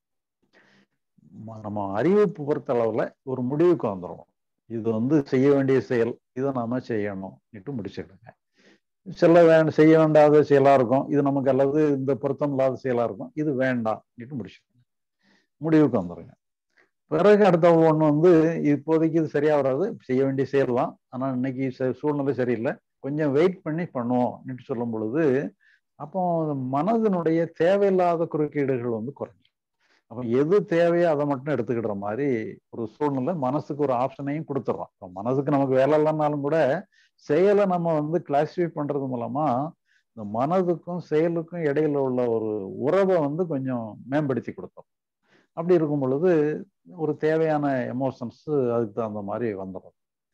நம்ம அறிவு பொறுத்த அளவுல ஒரு முடிவுக்கு வந்துடணும் இது வந்து செய்ய வேண்டிய செயல் இதை நாம செய்யணும் இட்டு முடிச்சிடுங்க சில வே செய்ய வேண்டாத செயலா இருக்கும் இது நமக்கு அல்லது இந்த பொருத்தம் இல்லாத செயலா இருக்கும் இது வேண்டாம் இட்டு முடிச்சிடுங்க முடிவுக்கு வந்துடுங்க பிறகு அடுத்த ஒன்று வந்து இப்போதைக்கு இது சரியா வராது செய்ய வேண்டிய செயல் தான் ஆனால் இன்னைக்கு சூழ்நிலை சரியில்லை கொஞ்சம் வெயிட் பண்ணி பண்ணுவோம் சொல்லும் பொழுது அப்போ மனதினுடைய தேவையில்லாத குறுக்கீடுகள் வந்து குறைஞ்சிடும் அப்போ எது தேவையோ அதை மட்டும் எடுத்துக்கிற மாதிரி ஒரு சூழ்நிலை மனசுக்கு ஒரு ஆப்ஷனையும் கொடுத்துட்றோம் இப்போ மனசுக்கு நமக்கு வேலை இல்லைன்னாலும் கூட செயலை நம்ம வந்து கிளாசிஃபை பண்றது மூலமா இந்த மனதுக்கும் செயலுக்கும் இடையில உள்ள ஒரு உறவை வந்து கொஞ்சம் மேம்படுத்தி கொடுத்தோம் அப்படி இருக்கும் பொழுது ஒரு தேவையான எமோஷன்ஸ் அதுக்கு தகுந்த மாதிரி வந்துடும்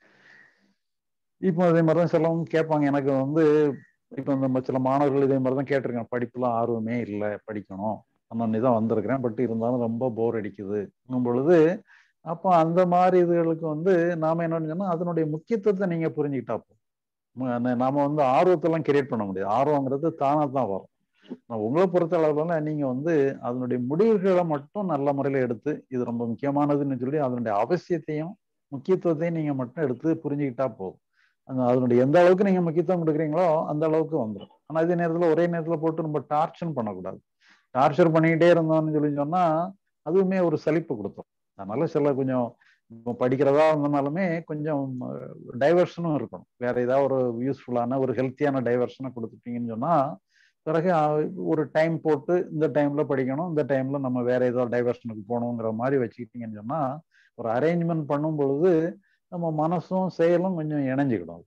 இப்போ அதே மாதிரி தான் சிலவங்க கேட்பாங்க எனக்கு வந்து இப்போ இந்த சில மாணவர்கள் இதே மாதிரி தான் கேட்டிருக்கேன் படிப்புலாம் ஆர்வமே இல்லை படிக்கணும் அன்னி தான் வந்திருக்கிறேன் பட் இருந்தாலும் ரொம்ப போர் அடிக்குதுங்கும் பொழுது அப்போ அந்த மாதிரி இதுகளுக்கு வந்து நாம என்ன சொன்னா அதனுடைய முக்கியத்துவத்தை நீங்க புரிஞ்சுக்கிட்டா போதும் நாம வந்து ஆர்வத்தெல்லாம் கிரியேட் பண்ண முடியாது ஆர்வங்கிறது தானா தான் வரும் உங்களை பொறுத்த அளவுல நீங்க வந்து அதனுடைய முடிவுகளை மட்டும் நல்ல முறையில எடுத்து இது ரொம்ப முக்கியமானதுன்னு சொல்லி அதனுடைய அவசியத்தையும் முக்கியத்துவத்தையும் நீங்க மட்டும் எடுத்து புரிஞ்சுக்கிட்டா போதும் அந்த அதனுடைய எந்த அளவுக்கு நீங்க முக்கியத்துவம் கொடுக்குறீங்களோ அந்த அளவுக்கு வந்துடும் ஆனா இதே நேரத்துல ஒரே நேரத்துல போட்டு நம்ம டார்ச்சர் பண்ணக்கூடாது டார்ச்சர் பண்ணிக்கிட்டே இருந்தோம்னு சொல்லி சொன்னா அதுவுமே ஒரு சலிப்பு கொடுத்தோம் அதனால சில கொஞ்சம் படிக்கிறதா இருந்தனாலுமே கொஞ்சம் டைவர்ஷனும் இருக்கணும் வேற ஏதாவது ஒரு யூஸ்ஃபுல்லான ஒரு ஹெல்த்தியான டைவர்ஷனை கொடுத்துட்டீங்கன்னு சொன்னா பிறகு ஒரு டைம் போட்டு இந்த டைம்ல படிக்கணும் இந்த டைம்ல நம்ம வேற ஏதோ டைவர்ஷனுக்கு போகணுங்கிற மாதிரி வச்சுக்கிட்டீங்கன்னு சொன்னா ஒரு அரேஞ்ச்மெண்ட் பண்ணும் பொழுது நம்ம மனசும் செயலும் கொஞ்சம் இணைஞ்சுக்கிடும்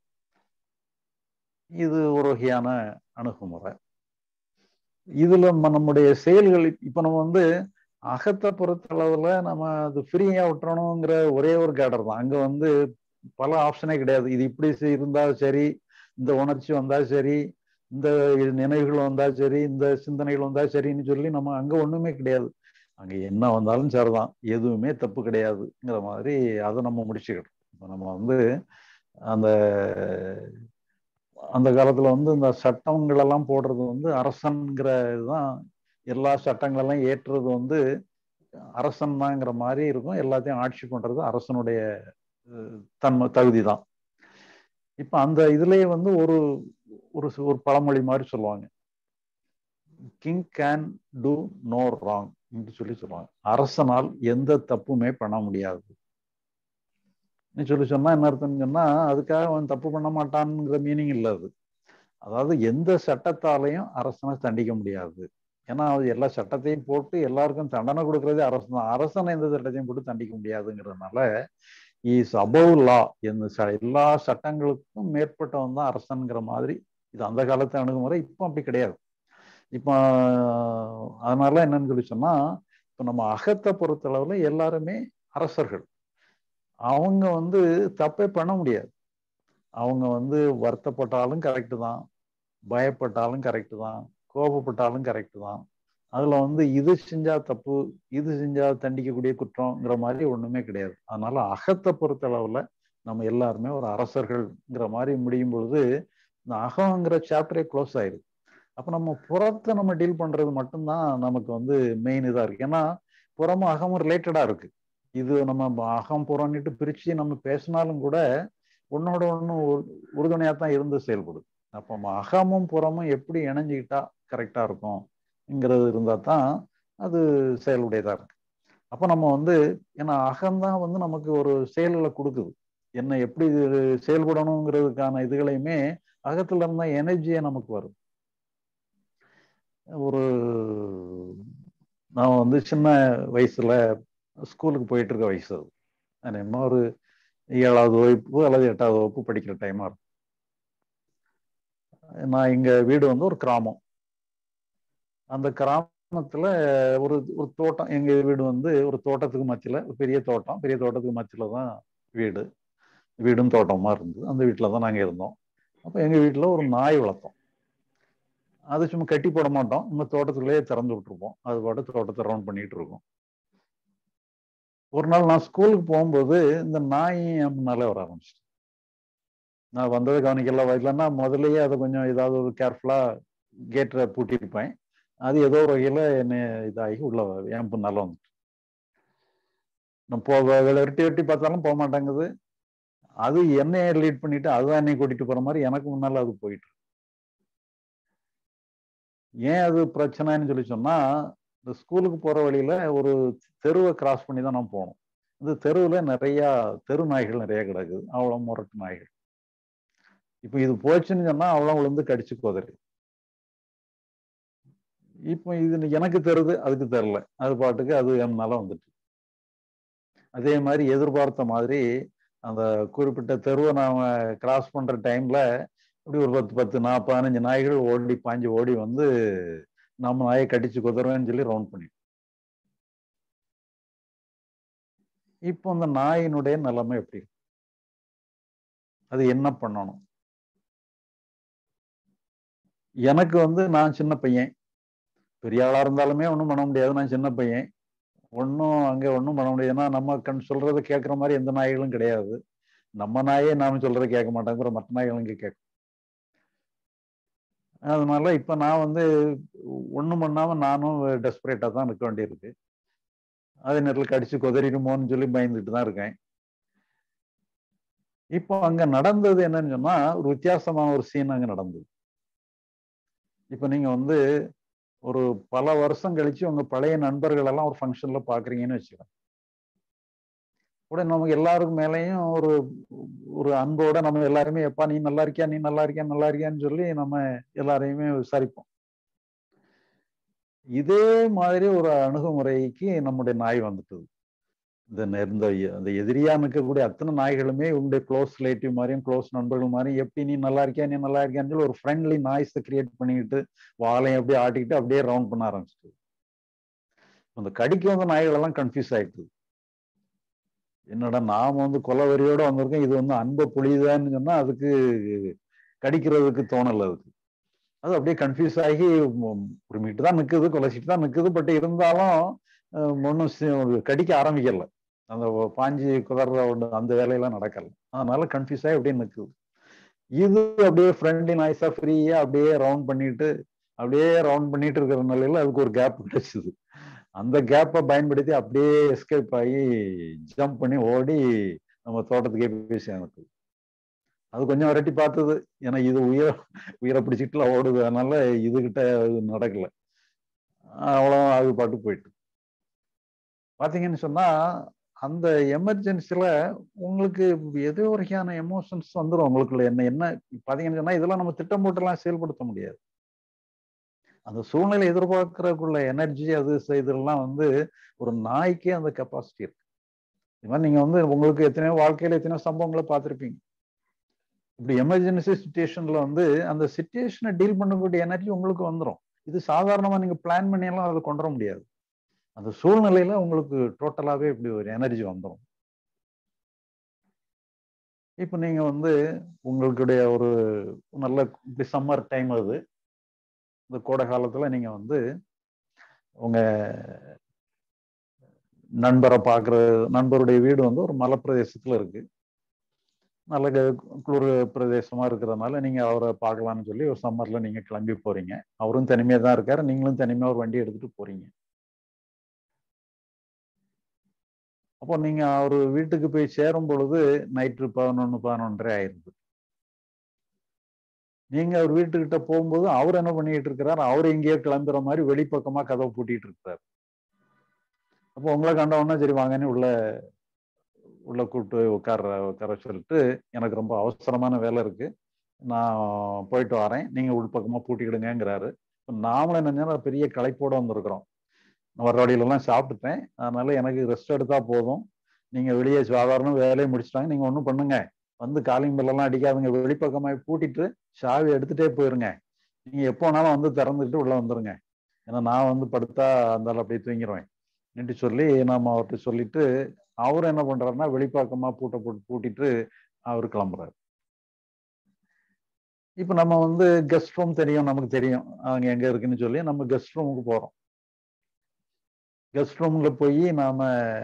இது ஒரு வகையான அணுகுமுறை இதுல நம்முடைய செயல்கள் இப்ப நம்ம வந்து அகத்தை பொறுத்த அளவுல நம்ம அது ஃப்ரீயா விட்டுறணுங்கிற ஒரே ஒரு கேடர் தான் அங்க வந்து பல ஆப்ஷனே கிடையாது இது இப்படி இருந்தா சரி இந்த உணர்ச்சி வந்தா சரி இந்த நினைவுகள் வந்தா சரி இந்த சிந்தனைகள் வந்தா சரின்னு சொல்லி நம்ம அங்க ஒண்ணுமே கிடையாது அங்க என்ன வந்தாலும் சரிதான் எதுவுமே தப்பு கிடையாதுங்கிற மாதிரி அதை நம்ம முடிச்சுக்கிட்டோம் இப்போ நம்ம வந்து அந்த அந்த காலத்துல வந்து இந்த சட்டங்கள் எல்லாம் போடுறது வந்து அரசன்கிற இதுதான் எல்லா சட்டங்களெல்லாம் ஏற்றுறது வந்து அரசன் தாங்கிற மாதிரி இருக்கும் எல்லாத்தையும் ஆட்சி பண்றது அரசனுடைய தன்மை தகுதி தான் இப்ப அந்த இதுலயே வந்து ஒரு ஒரு ஒரு பழமொழி மாதிரி சொல்லுவாங்க king can do no wrong என்று சொல்லி சொல்லுவாங்க அரசனால் எந்த தப்புமே பண்ண முடியாது சொல்லி சொன்னா என்ன அர்த்தம்னு சொன்னா அதுக்காக அவன் தப்பு பண்ண மாட்டான்ங்கிற மீனிங் இல்லை அது அதாவது எந்த சட்டத்தாலையும் அரசனை தண்டிக்க முடியாது ஏன்னா அது எல்லா சட்டத்தையும் போட்டு எல்லாருக்கும் தண்டனை கொடுக்கறதே அரசு தான் அரசனை எந்த சட்டத்தையும் போட்டு தண்டிக்க முடியாதுங்கிறதுனால இஸ் அபவ் லா எந்த எல்லா சட்டங்களுக்கும் மேற்பட்டவன் தான் அரசன்கிற மாதிரி இது அந்த காலத்து அணுகுமுறை இப்போ அப்படி கிடையாது இப்போ அதனால என்னன்னு சொல்லி சொன்னா இப்போ நம்ம அகத்தை பொறுத்தளவுல எல்லாருமே அரசர்கள் அவங்க வந்து தப்பே பண்ண முடியாது அவங்க வந்து வருத்தப்பட்டாலும் கரெக்டு தான் பயப்பட்டாலும் கரெக்டு தான் கோபப்பட்டாலும் கரெக்டு தான் அதுல வந்து இது செஞ்சா தப்பு இது செஞ்சா தண்டிக்கக்கூடிய குற்றம்ங்கிற மாதிரி ஒண்ணுமே கிடையாது அதனால அகத்தை பொறுத்தளவுல நம்ம எல்லாருமே ஒரு அரசர்கள்ங்கிற மாதிரி முடியும் பொழுது இந்த அகங்கிற சாப்டரே க்ளோஸ் ஆயிடுது அப்ப நம்ம புறத்தை நம்ம டீல் பண்றது மட்டும்தான் நமக்கு வந்து மெயின் இதா இருக்கு ஏன்னா புறமும் அகமும் ரிலேட்டடா இருக்கு இது நம்ம அகம் புறம்னுட்டு பிரிச்சு நம்ம பேசினாலும் கூட ஒன்னோட ஒன்று உறுதுணையா தான் இருந்து செயல்படுது அப்போ அகமும் புறமும் எப்படி இணைஞ்சிக்கிட்டா கரெக்டா இருக்கும்ங்கிறது இருந்தா தான் அது செயலுடையதா இருக்கு அப்போ நம்ம வந்து ஏன்னா அகம்தான் வந்து நமக்கு ஒரு செயல்களை கொடுக்குது என்ன எப்படி செயல்படணுங்கிறதுக்கான இதுகளையுமே அகத்துல இருந்தா எனர்ஜியே நமக்கு வரும் ஒரு நான் வந்து சின்ன வயசுல ஸ்கூலுக்கு போயிட்டு இருக்க வயசு அது என்ன ஒரு ஏழாவது வகுப்பு அல்லது எட்டாவது வகுப்பு படிக்கிற டைமா இருக்கும் நான் எங்க வீடு வந்து ஒரு கிராமம் அந்த கிராமத்துல ஒரு ஒரு தோட்டம் எங்க வீடு வந்து ஒரு தோட்டத்துக்கு மத்தியில ஒரு பெரிய தோட்டம் பெரிய தோட்டத்துக்கு மத்தியில தான் வீடு வீடும் தோட்டமா இருந்தது அந்த வீட்டில தான் நாங்க இருந்தோம் அப்போ எங்க வீட்டுல ஒரு நாய் வளர்த்தோம் அது சும்மா கட்டி போட மாட்டோம் நம்ம தோட்டத்துக்குள்ளேயே திறந்து விட்டுருப்போம் அது பாட்டு தோட்டத்தை ரவுண்ட் பண்ணிட்டு இருக்கோம் ஒரு நாள் நான் ஸ்கூலுக்கு போகும்போது இந்த நாய் முன்னாலே வர ஆரம்பிச்சிட்டு நான் வந்ததை கவனிக்கல வரலன்னா முதல்லயே அதை கொஞ்சம் ஏதாவது ஒரு கேர்ஃபுல்லா கேட்டை பூட்டியிருப்பேன் அது ஏதோ ஒரு வகையில என்ன இதாகி உள்ள என் பின்னால வந்துட்டு நான் போக வெட்டி வெட்டி பார்த்தாலும் போக மாட்டேங்குது அது என்னைய லீட் பண்ணிட்டு அதுதான் என்னை கூட்டிட்டு போற மாதிரி எனக்கு முன்னால அது போயிட்டு ஏன் அது பிரச்சனைன்னு சொல்லி சொன்னா இந்த ஸ்கூலுக்கு போற வழியில ஒரு தெருவை கிராஸ் பண்ணி தான் நான் போனோம் இந்த தெருவுல நிறைய தெரு நாய்கள் நிறைய கிடக்குது அவ்வளோ முரட்டு நாய்கள் இப்போ இது போச்சுன்னு சொன்னா அவ்வளோ விழுந்து கடிச்சு குதறி இப்போ இது எனக்கு தெரியுது அதுக்கு தெரில அது பாட்டுக்கு அது என்னால வந்துட்டு அதே மாதிரி எதிர்பார்த்த மாதிரி அந்த குறிப்பிட்ட தெருவை நாம கிராஸ் பண்ற டைம்ல இப்படி ஒரு பத்து பத்து நான் பதினஞ்சு நாய்கள் ஓடி பாஞ்சு ஓடி வந்து நம்ம நாயை கடிச்சு குதருவேன்னு சொல்லி ரவுண்ட் பண்ணி இப்போ அந்த நாயினுடைய நிலைமை எப்படி அது என்ன பண்ணணும் எனக்கு வந்து நான் சின்ன பையன் பெரிய ஆளா இருந்தாலுமே ஒன்றும் பண்ண முடியாது நான் சின்ன பையன் ஒன்றும் அங்கே ஒன்றும் பண்ண முடியாது ஏன்னா நம்ம கண் சொல்றதை கேட்குற மாதிரி எந்த நாய்களும் கிடையாது நம்ம நாயே நாம சொல்றதை கேட்க மாட்டாங்கிற மற்ற நாய்களும் இங்கே கேட்கும் அதனால இப்ப நான் வந்து ஒண்ணும் பண்ணாம நானும் டெஸ்பரேட்டா தான் இருக்க வேண்டியிருக்கு அதே நேரத்தில் கடிச்சு கொதறிடுமோன்னு சொல்லி பயந்துட்டு தான் இருக்கேன் இப்போ அங்க நடந்தது என்னன்னு சொன்னா ஒரு வித்தியாசமான ஒரு சீன் அங்க நடந்தது இப்ப நீங்க வந்து ஒரு பல வருஷம் கழிச்சு உங்க பழைய நண்பர்கள் எல்லாம் ஒரு ஃபங்க்ஷன்ல பாக்குறீங்கன்னு வச்சுக்கோங்க உடனே நமக்கு எல்லாருக்கும் மேலேயும் ஒரு ஒரு அன்போட நம்ம எல்லாருமே எப்பா நீ நல்லா இருக்கியா நீ நல்லா இருக்கியா நல்லா இருக்கியான்னு சொல்லி நம்ம எல்லாரையுமே விசாரிப்போம் இதே மாதிரி ஒரு அணுகுமுறைக்கு நம்முடைய நாய் வந்துட்டது இந்த இந்த அந்த எதிரியா நிற்கக்கூடிய அத்தனை நாய்களுமே உங்களுடைய க்ளோஸ் ரிலேட்டிவ் மாதிரியும் க்ளோஸ் நண்பர்கள் மாதிரியும் எப்படி நீ நல்லா இருக்கியா நீ நல்லா இருக்கியான்னு சொல்லி ஒரு ஃப்ரெண்ட்லி நாய்ஸை கிரியேட் பண்ணிக்கிட்டு வாழையும் அப்படியே ஆட்டிக்கிட்டு அப்படியே ரவுண்ட் பண்ண ஆரம்பிச்சிட்டு அந்த கடிக்கு வந்த நாய்கள் எல்லாம் கன்ஃபியூஸ் ஆயிட்டு என்னடா நாம வந்து கொலவரியோட வந்திருக்கோம் இது வந்து அன்பை பொழியுதான்னு சொன்னா அதுக்கு கடிக்கிறதுக்கு தோணல அதுக்கு அது அப்படியே கன்ஃபியூஸ் ஆகி ஒரு மீட்டு தான் நிக்குது கொலைச்சிட்டு தான் நிக்குது பட் இருந்தாலும் ஒன்றும் கடிக்க ஆரம்பிக்கல அந்த பாஞ்சி குதற அந்த வேலையெல்லாம் நடக்கல அதனால கன்ஃபியூஸ் ஆகி அப்படியே நிக்குது இது அப்படியே ஃப்ரெண்ட்லி நாய்ஸா ஃப்ரீயா அப்படியே ரவுண்ட் பண்ணிட்டு அப்படியே ரவுண்ட் பண்ணிட்டு இருக்கிற நிலையில அதுக்கு ஒரு கேப் கிடைச்சிது அந்த கேப்பை பயன்படுத்தி அப்படியே எஸ்கேப் ஆகி ஜம்ப் பண்ணி ஓடி நம்ம தோட்டத்துக்கே போய் சேர்ந்தது அது கொஞ்சம் விரட்டி பார்த்தது ஏன்னா இது உயிரை உயிரை பிடிச்சிட்டுலாம் ஓடுது அதனால இதுகிட்ட நடக்கல அவ்வளோ அது பாட்டு போயிட்டு பார்த்தீங்கன்னு சொன்னா அந்த எமர்ஜென்சில உங்களுக்கு ஏதோ ஒரு வகையான எமோஷன்ஸ் வந்துடும் உங்களுக்குள்ள என்ன என்ன பார்த்தீங்கன்னு சொன்னா இதெல்லாம் நம்ம திட்டம் போட்டுலாம் செயல்படுத்த முடியாது அந்த சூழ்நிலை எதிர்பார்க்கறதுக்குள்ள எனர்ஜி அது இதெல்லாம் வந்து ஒரு நாய்க்கே அந்த கெப்பாசிட்டி இருக்கு இது மாதிரி நீங்க வந்து உங்களுக்கு எத்தனையோ வாழ்க்கையில எத்தனையோ சம்பவங்களை பார்த்துருப்பீங்க இப்படி எமர்ஜென்சி சுச்சுவேஷன்ல வந்து அந்த சுச்சுவேஷனை டீல் பண்ணக்கூடிய எனர்ஜி உங்களுக்கு வந்துடும் இது சாதாரணமா நீங்க பிளான் பண்ணியெல்லாம் அதை கொண்டு வர முடியாது அந்த சூழ்நிலையில உங்களுக்கு டோட்டலாவே இப்படி ஒரு எனர்ஜி வந்துடும் இப்போ நீங்க வந்து உங்களுடைய ஒரு நல்ல இப்படி சம்மர் டைம் அது இந்த கோடை காலத்துல நீங்க வந்து உங்க நண்பரை பார்க்குற நண்பருடைய வீடு வந்து ஒரு மலை பிரதேசத்துல இருக்கு நல்ல குளிர் பிரதேசமா இருக்கிறதுனால நீங்க அவரை பார்க்கலாம்னு சொல்லி ஒரு சம்மர்ல நீங்க கிளம்பி போறீங்க அவரும் தனிமையா தான் இருக்காரு நீங்களும் தனிமையா ஒரு வண்டி எடுத்துட்டு போறீங்க அப்போ நீங்க அவர் வீட்டுக்கு போய் சேரும் பொழுது நைட்டு பதினொன்று பதினொன்றரை ஆயிருது நீங்க அவர் வீட்டுக்கிட்ட போகும்போது அவர் என்ன பண்ணிட்டு இருக்கிறார் அவர் எங்கேயோ கிளம்புற மாதிரி வெளிப்பக்கமா கதவை பூட்டிட்டு இருக்கிறார் அப்போ உங்களை கண்டவொன்னா சரி வாங்கன்னு உள்ள உள்ள கூப்பிட்டு உட்கார உட்கார சொல்லிட்டு எனக்கு ரொம்ப அவசரமான வேலை இருக்கு நான் போயிட்டு வரேன் நீங்க உள்பக்கமா பூட்டிக்கிடுங்கிறாரு நாமளும் என்ன பெரிய களைப்போட வந்திருக்கிறோம் வர வழியிலலாம் சாப்பிட்டுட்டேன் அதனால எனக்கு ரெஸ்ட் எடுத்தா போதும் நீங்க வெளியே சாதாரண வேலையை முடிச்சிட்டாங்க நீங்க ஒன்றும் பண்ணுங்க வந்து காலிங் பெல்லாம் அடிக்காதுங்க வெளிப்பக்கமாக பூட்டிட்டு சாவி எடுத்துட்டே போயிருங்க நீங்க எப்போனாலும் வந்து திறந்துட்டு உள்ள வந்துருங்க ஏன்னா நான் வந்து படுத்தா அந்த அப்படியே தூங்கிடுவேன் நின்று சொல்லி நாம அவர்கிட்ட சொல்லிட்டு அவர் என்ன பண்றாருன்னா வெளிப்பாக்கமா பூட்டை போட்டு பூட்டிட்டு அவர் கிளம்புறாரு இப்ப நம்ம வந்து கெஸ்ட் ரூம் தெரியும் நமக்கு தெரியும் அவங்க எங்க இருக்குன்னு சொல்லி நம்ம கெஸ்ட் ரூமுக்கு போறோம் கெஸ்ட் ரூம்ல போய் நாம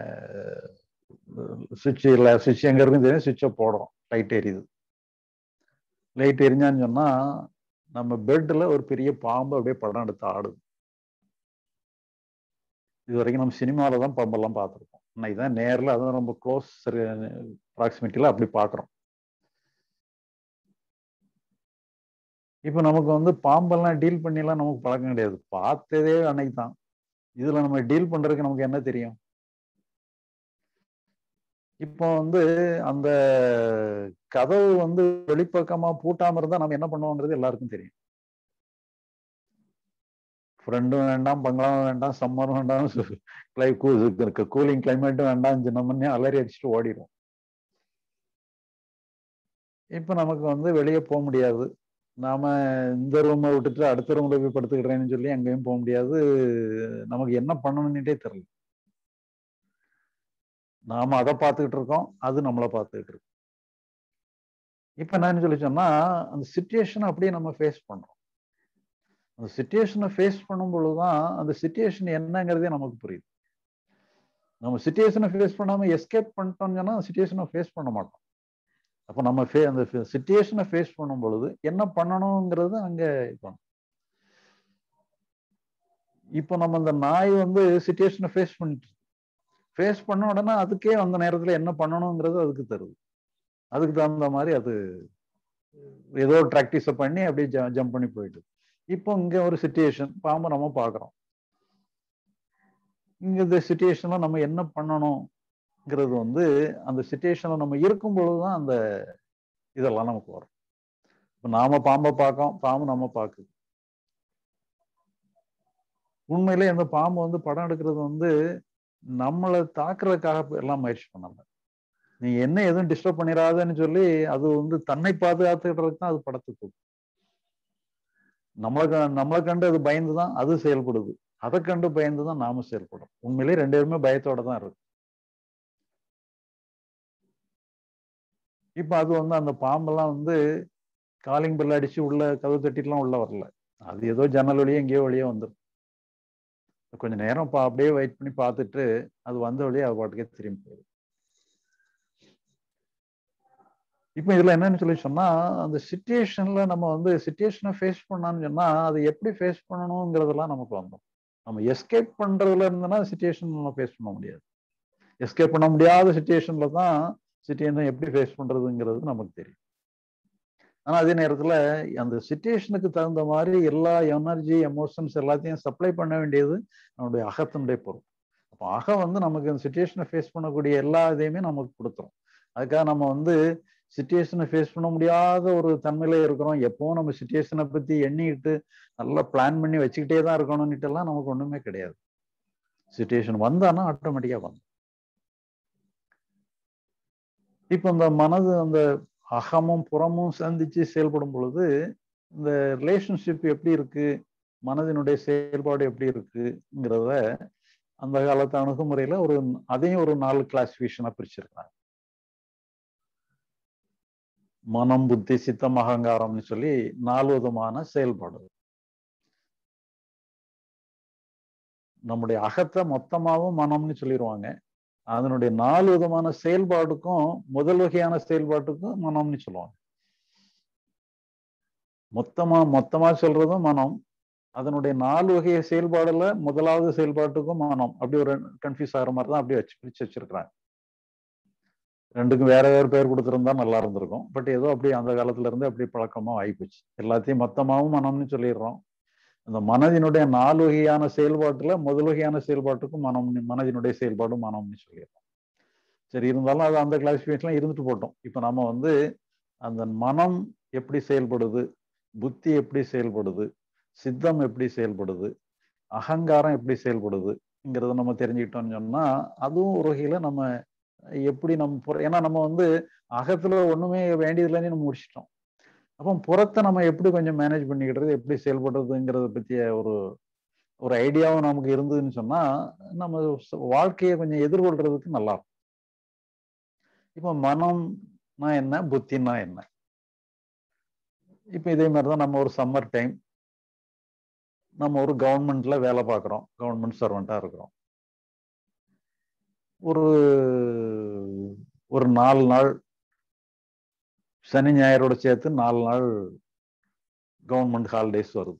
சுவிட்ச் இல்லை சுவிட்ச் எங்க இருக்குன்னு தெரியும் சுவிட்சை போடுறோம் லைட் எரியுது லைட் எரிஞ்சான்னு சொன்னா நம்ம பெட்ல ஒரு பெரிய பாம்பு அப்படியே படம் எடுத்து ஆடுது இது வரைக்கும் நம்ம சினிமாவில தான் பாம்பெல்லாம் பார்த்துருக்கோம் இன்னைக்கு தான் நேரில் அதுவும் ரொம்ப க்ளோஸ் ப்ராக்சிமிட்டியில் அப்படி பார்க்குறோம் இப்போ நமக்கு வந்து பாம்பெல்லாம் டீல் பண்ணிலாம் நமக்கு பழக்கம் கிடையாது பார்த்ததே அன்னைக்கு தான் இதுல நம்ம டீல் பண்றதுக்கு நமக்கு என்ன தெரியும் இப்போ வந்து அந்த கதவு வந்து வெளிப்பக்கமா பூட்டாம இருந்தா நம்ம என்ன பண்ணுவோங்கிறது எல்லாருக்கும் தெரியும் ஃப்ரெண்டும் வேண்டாம் பங்களாவும் வேண்டாம் சம்மரும் வேண்டாம் கூலிங் கிளைமேட்டும் வேண்டாம் சின்னமன்னே அலறி அடிச்சுட்டு ஓடிடும் இப்ப நமக்கு வந்து வெளியே போக முடியாது நாம இந்த ரூமை விட்டுட்டு அடுத்த ரூம்ல போய் படுத்துக்கிறேன்னு சொல்லி அங்கேயும் போக முடியாது நமக்கு என்ன பண்ணணும்னுட்டே தெரியல நாம அதை பார்த்துக்கிட்டு இருக்கோம் அது நம்மளை பார்த்துக்கிட்டு இருக்கோம் இப்ப என்னன்னு சொல்லி சொன்னா அந்த சுச்சுவேஷனை அப்படியே நம்ம ஃபேஸ் பண்றோம் அந்த சுச்சுவேஷனை ஃபேஸ் பண்ணும் பொழுதுதான் அந்த சுச்சுவேஷன் என்னங்கிறதே நமக்கு புரியுது நம்ம சுச்சுவேஷனை ஃபேஸ் பண்ணாம எஸ்கேப் பண்ணிட்டோம்னு சொன்னா சுச்சுவேஷனை ஃபேஸ் பண்ண மாட்டோம் அப்போ நம்ம ஃபே அந்த சுச்சுவேஷனை ஃபேஸ் பண்ணும் பொழுது என்ன பண்ணணுங்கிறது அங்க பண்ணும் இப்போ நம்ம அந்த நாய் வந்து சுச்சுவேஷனை ஃபேஸ் பண்ணிட்டு ஃபேஸ் பண்ண உடனே அதுக்கே அந்த நேரத்துல என்ன பண்ணணுங்கிறது அதுக்கு தருது அதுக்கு தகுந்த மாதிரி அது ஏதோ ஒரு ப்ராக்டிஸை பண்ணி அப்படியே ஜம்ப் பண்ணி போயிட்டு இப்போ இங்க ஒரு சுச்சுவேஷன் பாம்பை நம்ம பார்க்குறோம் இங்க இந்த சுச்சுவேஷன்ல நம்ம என்ன பண்ணணும்ங்கிறது வந்து அந்த சுச்சுவேஷன்ல நம்ம இருக்கும் பொழுதுதான் அந்த இதெல்லாம் நமக்கு வரும் இப்போ நாம பாம்பை பார்க்கோம் பாம்பு நம்ம பார்க்குது உண்மையிலே அந்த பாம்பு வந்து படம் எடுக்கிறது வந்து நம்மளை தாக்குறதுக்காக எல்லாம் முயற்சி பண்ணல நீ என்ன எதுவும் டிஸ்டர்ப் பண்ணிடாதுன்னு சொல்லி அது வந்து தன்னை பாதுகாத்துக்கிறதுக்கு தான் அது படத்துக்கு நம்மளை நம்மளை கண்டு அது பயந்து தான் அது செயல்படுது அதை கண்டு பயந்து தான் நாம செயல்படும் உண்மையிலேயே ரெண்டு பேருமே பயத்தோட தான் இருக்கு இப்ப அது வந்து அந்த பாம்பெல்லாம் வந்து காலிங் பெல் அடிச்சு உள்ள கதவு தட்டிட்டுலாம் உள்ள வரல அது ஏதோ ஜன்னல் வழியே எங்கேயோ வழியே வந்துடும் கொஞ்ச நேரம் பா அப்படியே வெயிட் பண்ணி பார்த்துட்டு அது வந்த வழியே அது பாட்டுக்கே திரும்பி போயிடும் இப்போ இதுல என்னன்னு சொல்லி சொன்னா அந்த சுச்சுவேஷன்ல நம்ம வந்து சுச்சுவேஷனை ஃபேஸ் பண்ணான்னு சொன்னா அது எப்படி ஃபேஸ் பண்ணணுங்கிறதெல்லாம் நமக்கு வந்தோம் நம்ம எஸ்கேப் பண்றதுல இருந்தனா சுச்சுவேஷன் நம்ம ஃபேஸ் பண்ண முடியாது எஸ்கேப் பண்ண முடியாத சுச்சுவேஷன்ல தான் சுச்சுவேஷன் எப்படி ஃபேஸ் பண்றதுங்கிறது நமக்கு தெரியும் ஆனா அதே நேரத்துல அந்த சுச்சுவேஷனுக்கு தகுந்த மாதிரி எல்லா எனர்ஜி எமோஷன்ஸ் எல்லாத்தையும் சப்ளை பண்ண வேண்டியது நம்மளுடைய அகத்தினுடைய பொறுப்பு அப்போ அகம் வந்து நமக்கு அந்த சுச்சுவேஷனை ஃபேஸ் பண்ணக்கூடிய எல்லா இதையுமே நமக்கு கொடுத்துரும் அதுக்காக நம்ம வந்து சுச்சுவேஷனை ஃபேஸ் பண்ண முடியாத ஒரு தன்மையில இருக்கிறோம் எப்பவும் நம்ம சுச்சுவேஷனை பத்தி எண்ணிக்கிட்டு நல்லா பிளான் பண்ணி வச்சுக்கிட்டே தான் இருக்கணும்னுட்டு எல்லாம் நமக்கு ஒண்ணுமே கிடையாது சுச்சுவேஷன் வந்தானா ஆட்டோமேட்டிக்கா வந்து இப்போ இந்த மனது அந்த அகமும் புறமும் சந்திச்சு செயல்படும் பொழுது இந்த ரிலேஷன்ஷிப் எப்படி இருக்கு மனதினுடைய செயல்பாடு எப்படி இருக்குங்கிறத அந்த காலத்து அணுகுமுறையில ஒரு அதையும் ஒரு நாலு கிளாசிபிகேஷனா பிரிச்சிருக்காங்க மனம் புத்தி சித்தம் அகங்காரம்னு சொல்லி நாலு விதமான செயல்பாடு நம்முடைய அகத்தை மொத்தமாவும் மனம்னு சொல்லிடுவாங்க அதனுடைய நாலு விதமான செயல்பாடுக்கும் முதல் வகையான செயல்பாட்டுக்கும் மனம்னு சொல்லுவாங்க மொத்தமா மொத்தமா சொல்றதும் மனம் அதனுடைய நாலு வகை செயல்பாடுல முதலாவது செயல்பாட்டுக்கும் மனம் அப்படி ஒரு கன்ஃபியூஸ் ஆகிற மாதிரி தான் அப்படியே வச்சு பிரிச்சு வச்சிருக்கிறாங்க ரெண்டுக்கும் வேற வேறு பேர் கொடுத்துருந்தா நல்லா இருந்திருக்கும் பட் ஏதோ அப்படி அந்த காலத்துல இருந்து அப்படி பழக்கமா ஆயிப்போச்சு எல்லாத்தையும் மொத்தமாவும் மனம்னு சொல்லிடுறோம் அந்த மனதினுடைய நாலு வகையான செயல்பாட்டுல முதல் வகையான செயல்பாட்டுக்கும் மனம் மனதினுடைய செயல்பாடும் மனம்னு சொல்லிடுறோம் சரி இருந்தாலும் அது அந்த கிளாசிபிகேஷன்லாம் இருந்துட்டு போட்டோம் இப்போ நம்ம வந்து அந்த மனம் எப்படி செயல்படுது புத்தி எப்படி செயல்படுது சித்தம் எப்படி செயல்படுது அகங்காரம் எப்படி செயல்படுதுங்கிறத நம்ம தெரிஞ்சுக்கிட்டோம்னு சொன்னா அதுவும் ஒரு வகையில நம்ம எப்படி நம்ம புற ஏன்னா நம்ம வந்து அகத்துல ஒண்ணுமே வேண்டியதில்லைன்னு நம்ம முடிச்சிட்டோம் அப்போ புறத்தை நம்ம எப்படி கொஞ்சம் மேனேஜ் பண்ணிக்கிடுறது எப்படி செயல்படுறதுங்கிறத பற்றிய ஒரு ஒரு ஐடியாவும் நமக்கு இருந்ததுன்னு சொன்னா நம்ம வாழ்க்கையை கொஞ்சம் எதிர்கொள்றதுக்கு நல்லா இருக்கும் இப்போ மனம்னா என்ன புத்தின்னா என்ன இப்போ இதே மாதிரி தான் நம்ம ஒரு சம்மர் டைம் நம்ம ஒரு கவர்மெண்ட்ல வேலை பார்க்குறோம் கவர்மெண்ட் சர்வெண்ட்டாக இருக்கிறோம் ஒரு ஒரு நாலு நாள் சனி ஞாயிறோட சேர்த்து நாலு நாள் கவர்மெண்ட் ஹாலிடேஸ் வருது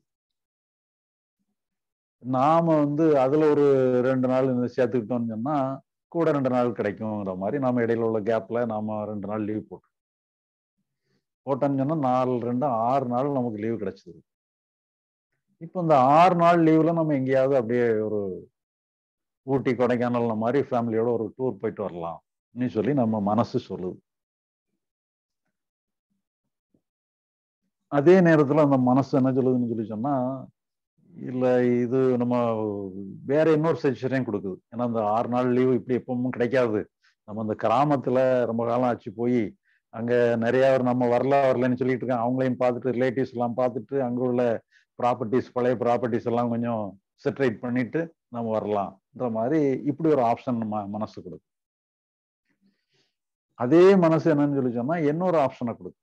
நாம வந்து அதுல ஒரு ரெண்டு நாள் சேர்த்துக்கிட்டோம்னு சொன்னா கூட ரெண்டு நாள் கிடைக்குங்கிற மாதிரி நாம இடையில உள்ள கேப்ல நாம ரெண்டு நாள் லீவ் போட்டோம் போட்டோம்னு சொன்னா நாலு ரெண்டு ஆறு நாள் நமக்கு லீவு கிடைச்சது இப்போ இந்த ஆறு நாள் லீவ்ல நம்ம எங்கேயாவது அப்படியே ஒரு ஊட்டி கொடைக்கானல் மாதிரி ஃபேமிலியோட ஒரு டூர் போயிட்டு வரலாம் சொல்லி நம்ம மனசு சொல்லுது அதே நேரத்துல அந்த மனசு என்ன சொல்லுதுன்னு சொல்லி சொன்னா இல்ல இது நம்ம வேற இன்னொரு சஜஷனையும் கொடுக்குது ஏன்னா அந்த ஆறு நாள் லீவு இப்படி எப்பவும் கிடைக்காது நம்ம அந்த கிராமத்துல ரொம்ப காலம் ஆச்சு போய் அங்க நிறைய நம்ம வரல வரலன்னு சொல்லிட்டு இருக்காங்க அவங்களையும் பார்த்துட்டு ரிலேட்டிவ்ஸ் எல்லாம் பார்த்துட்டு அங்க உள்ள ப்ராப்பர்ட்டிஸ் பழைய ப்ராப்பர்ட்டிஸ் எல்லாம் கொஞ்சம் செட்ரேட் பண்ணிட்டு நம்ம வரலாம்ன்ற மாதிரி இப்படி ஒரு ஆப்ஷன் நம்ம மனசு கொடுக்கும் அதே மனசு என்னன்னு சொல்லி சொன்னா இன்னொரு ஆப்ஷனை கொடுக்கும்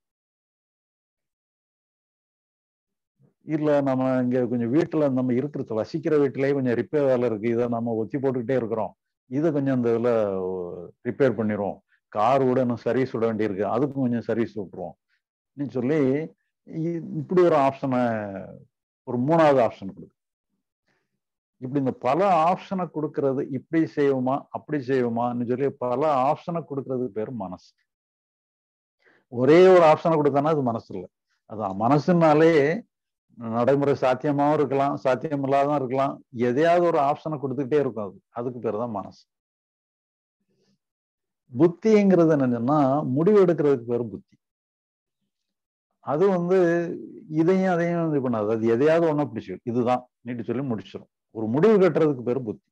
இல்ல நம்ம இங்க கொஞ்சம் வீட்டுல நம்ம இருக்கிறது வசிக்கிற வீட்டிலேயே கொஞ்சம் ரிப்பேர் வேலை இருக்கு இதை நம்ம ஒத்தி போட்டுக்கிட்டே இருக்கிறோம் இதை கொஞ்சம் இந்த இதுல ரிப்பேர் பண்ணிடுவோம் கார் கூட இன்னும் சர்வீஸ் விட வேண்டியிருக்கு அதுக்கும் கொஞ்சம் சர்வீஸ் விட்டுருவோம் சொல்லி இப்படி ஒரு ஆப்ஷனை ஒரு மூணாவது ஆப்ஷன் கொடுக்கு இப்படி இந்த பல ஆப்ஷனை கொடுக்கறது இப்படி செய்வோமா அப்படி செய்வோமான்னு சொல்லி பல ஆப்ஷனை கொடுக்கறதுக்கு பேர் மனசு ஒரே ஒரு ஆப்ஷனை கொடுத்தானா அது மனசு இல்லை அதான் மனசுனாலே நடைமுறை சாத்தியமாவும் இருக்கலாம் சாத்தியம் இல்லாதான் இருக்கலாம் எதையாவது ஒரு ஆப்ஷனை கொடுத்துக்கிட்டே இருக்கும் அது அதுக்கு பேர் தான் மனசு புத்திங்கிறது என்னன்னா முடிவு எடுக்கிறதுக்கு பேர் புத்தி அது வந்து இதையும் அதையும் இது பண்ணாது அது எதையாவது ஒண்ணா பிடிச்சிடும் இதுதான் நீட்டு சொல்லி முடிச்சிடும் ஒரு முடிவு கட்டுறதுக்கு பேர் புத்தி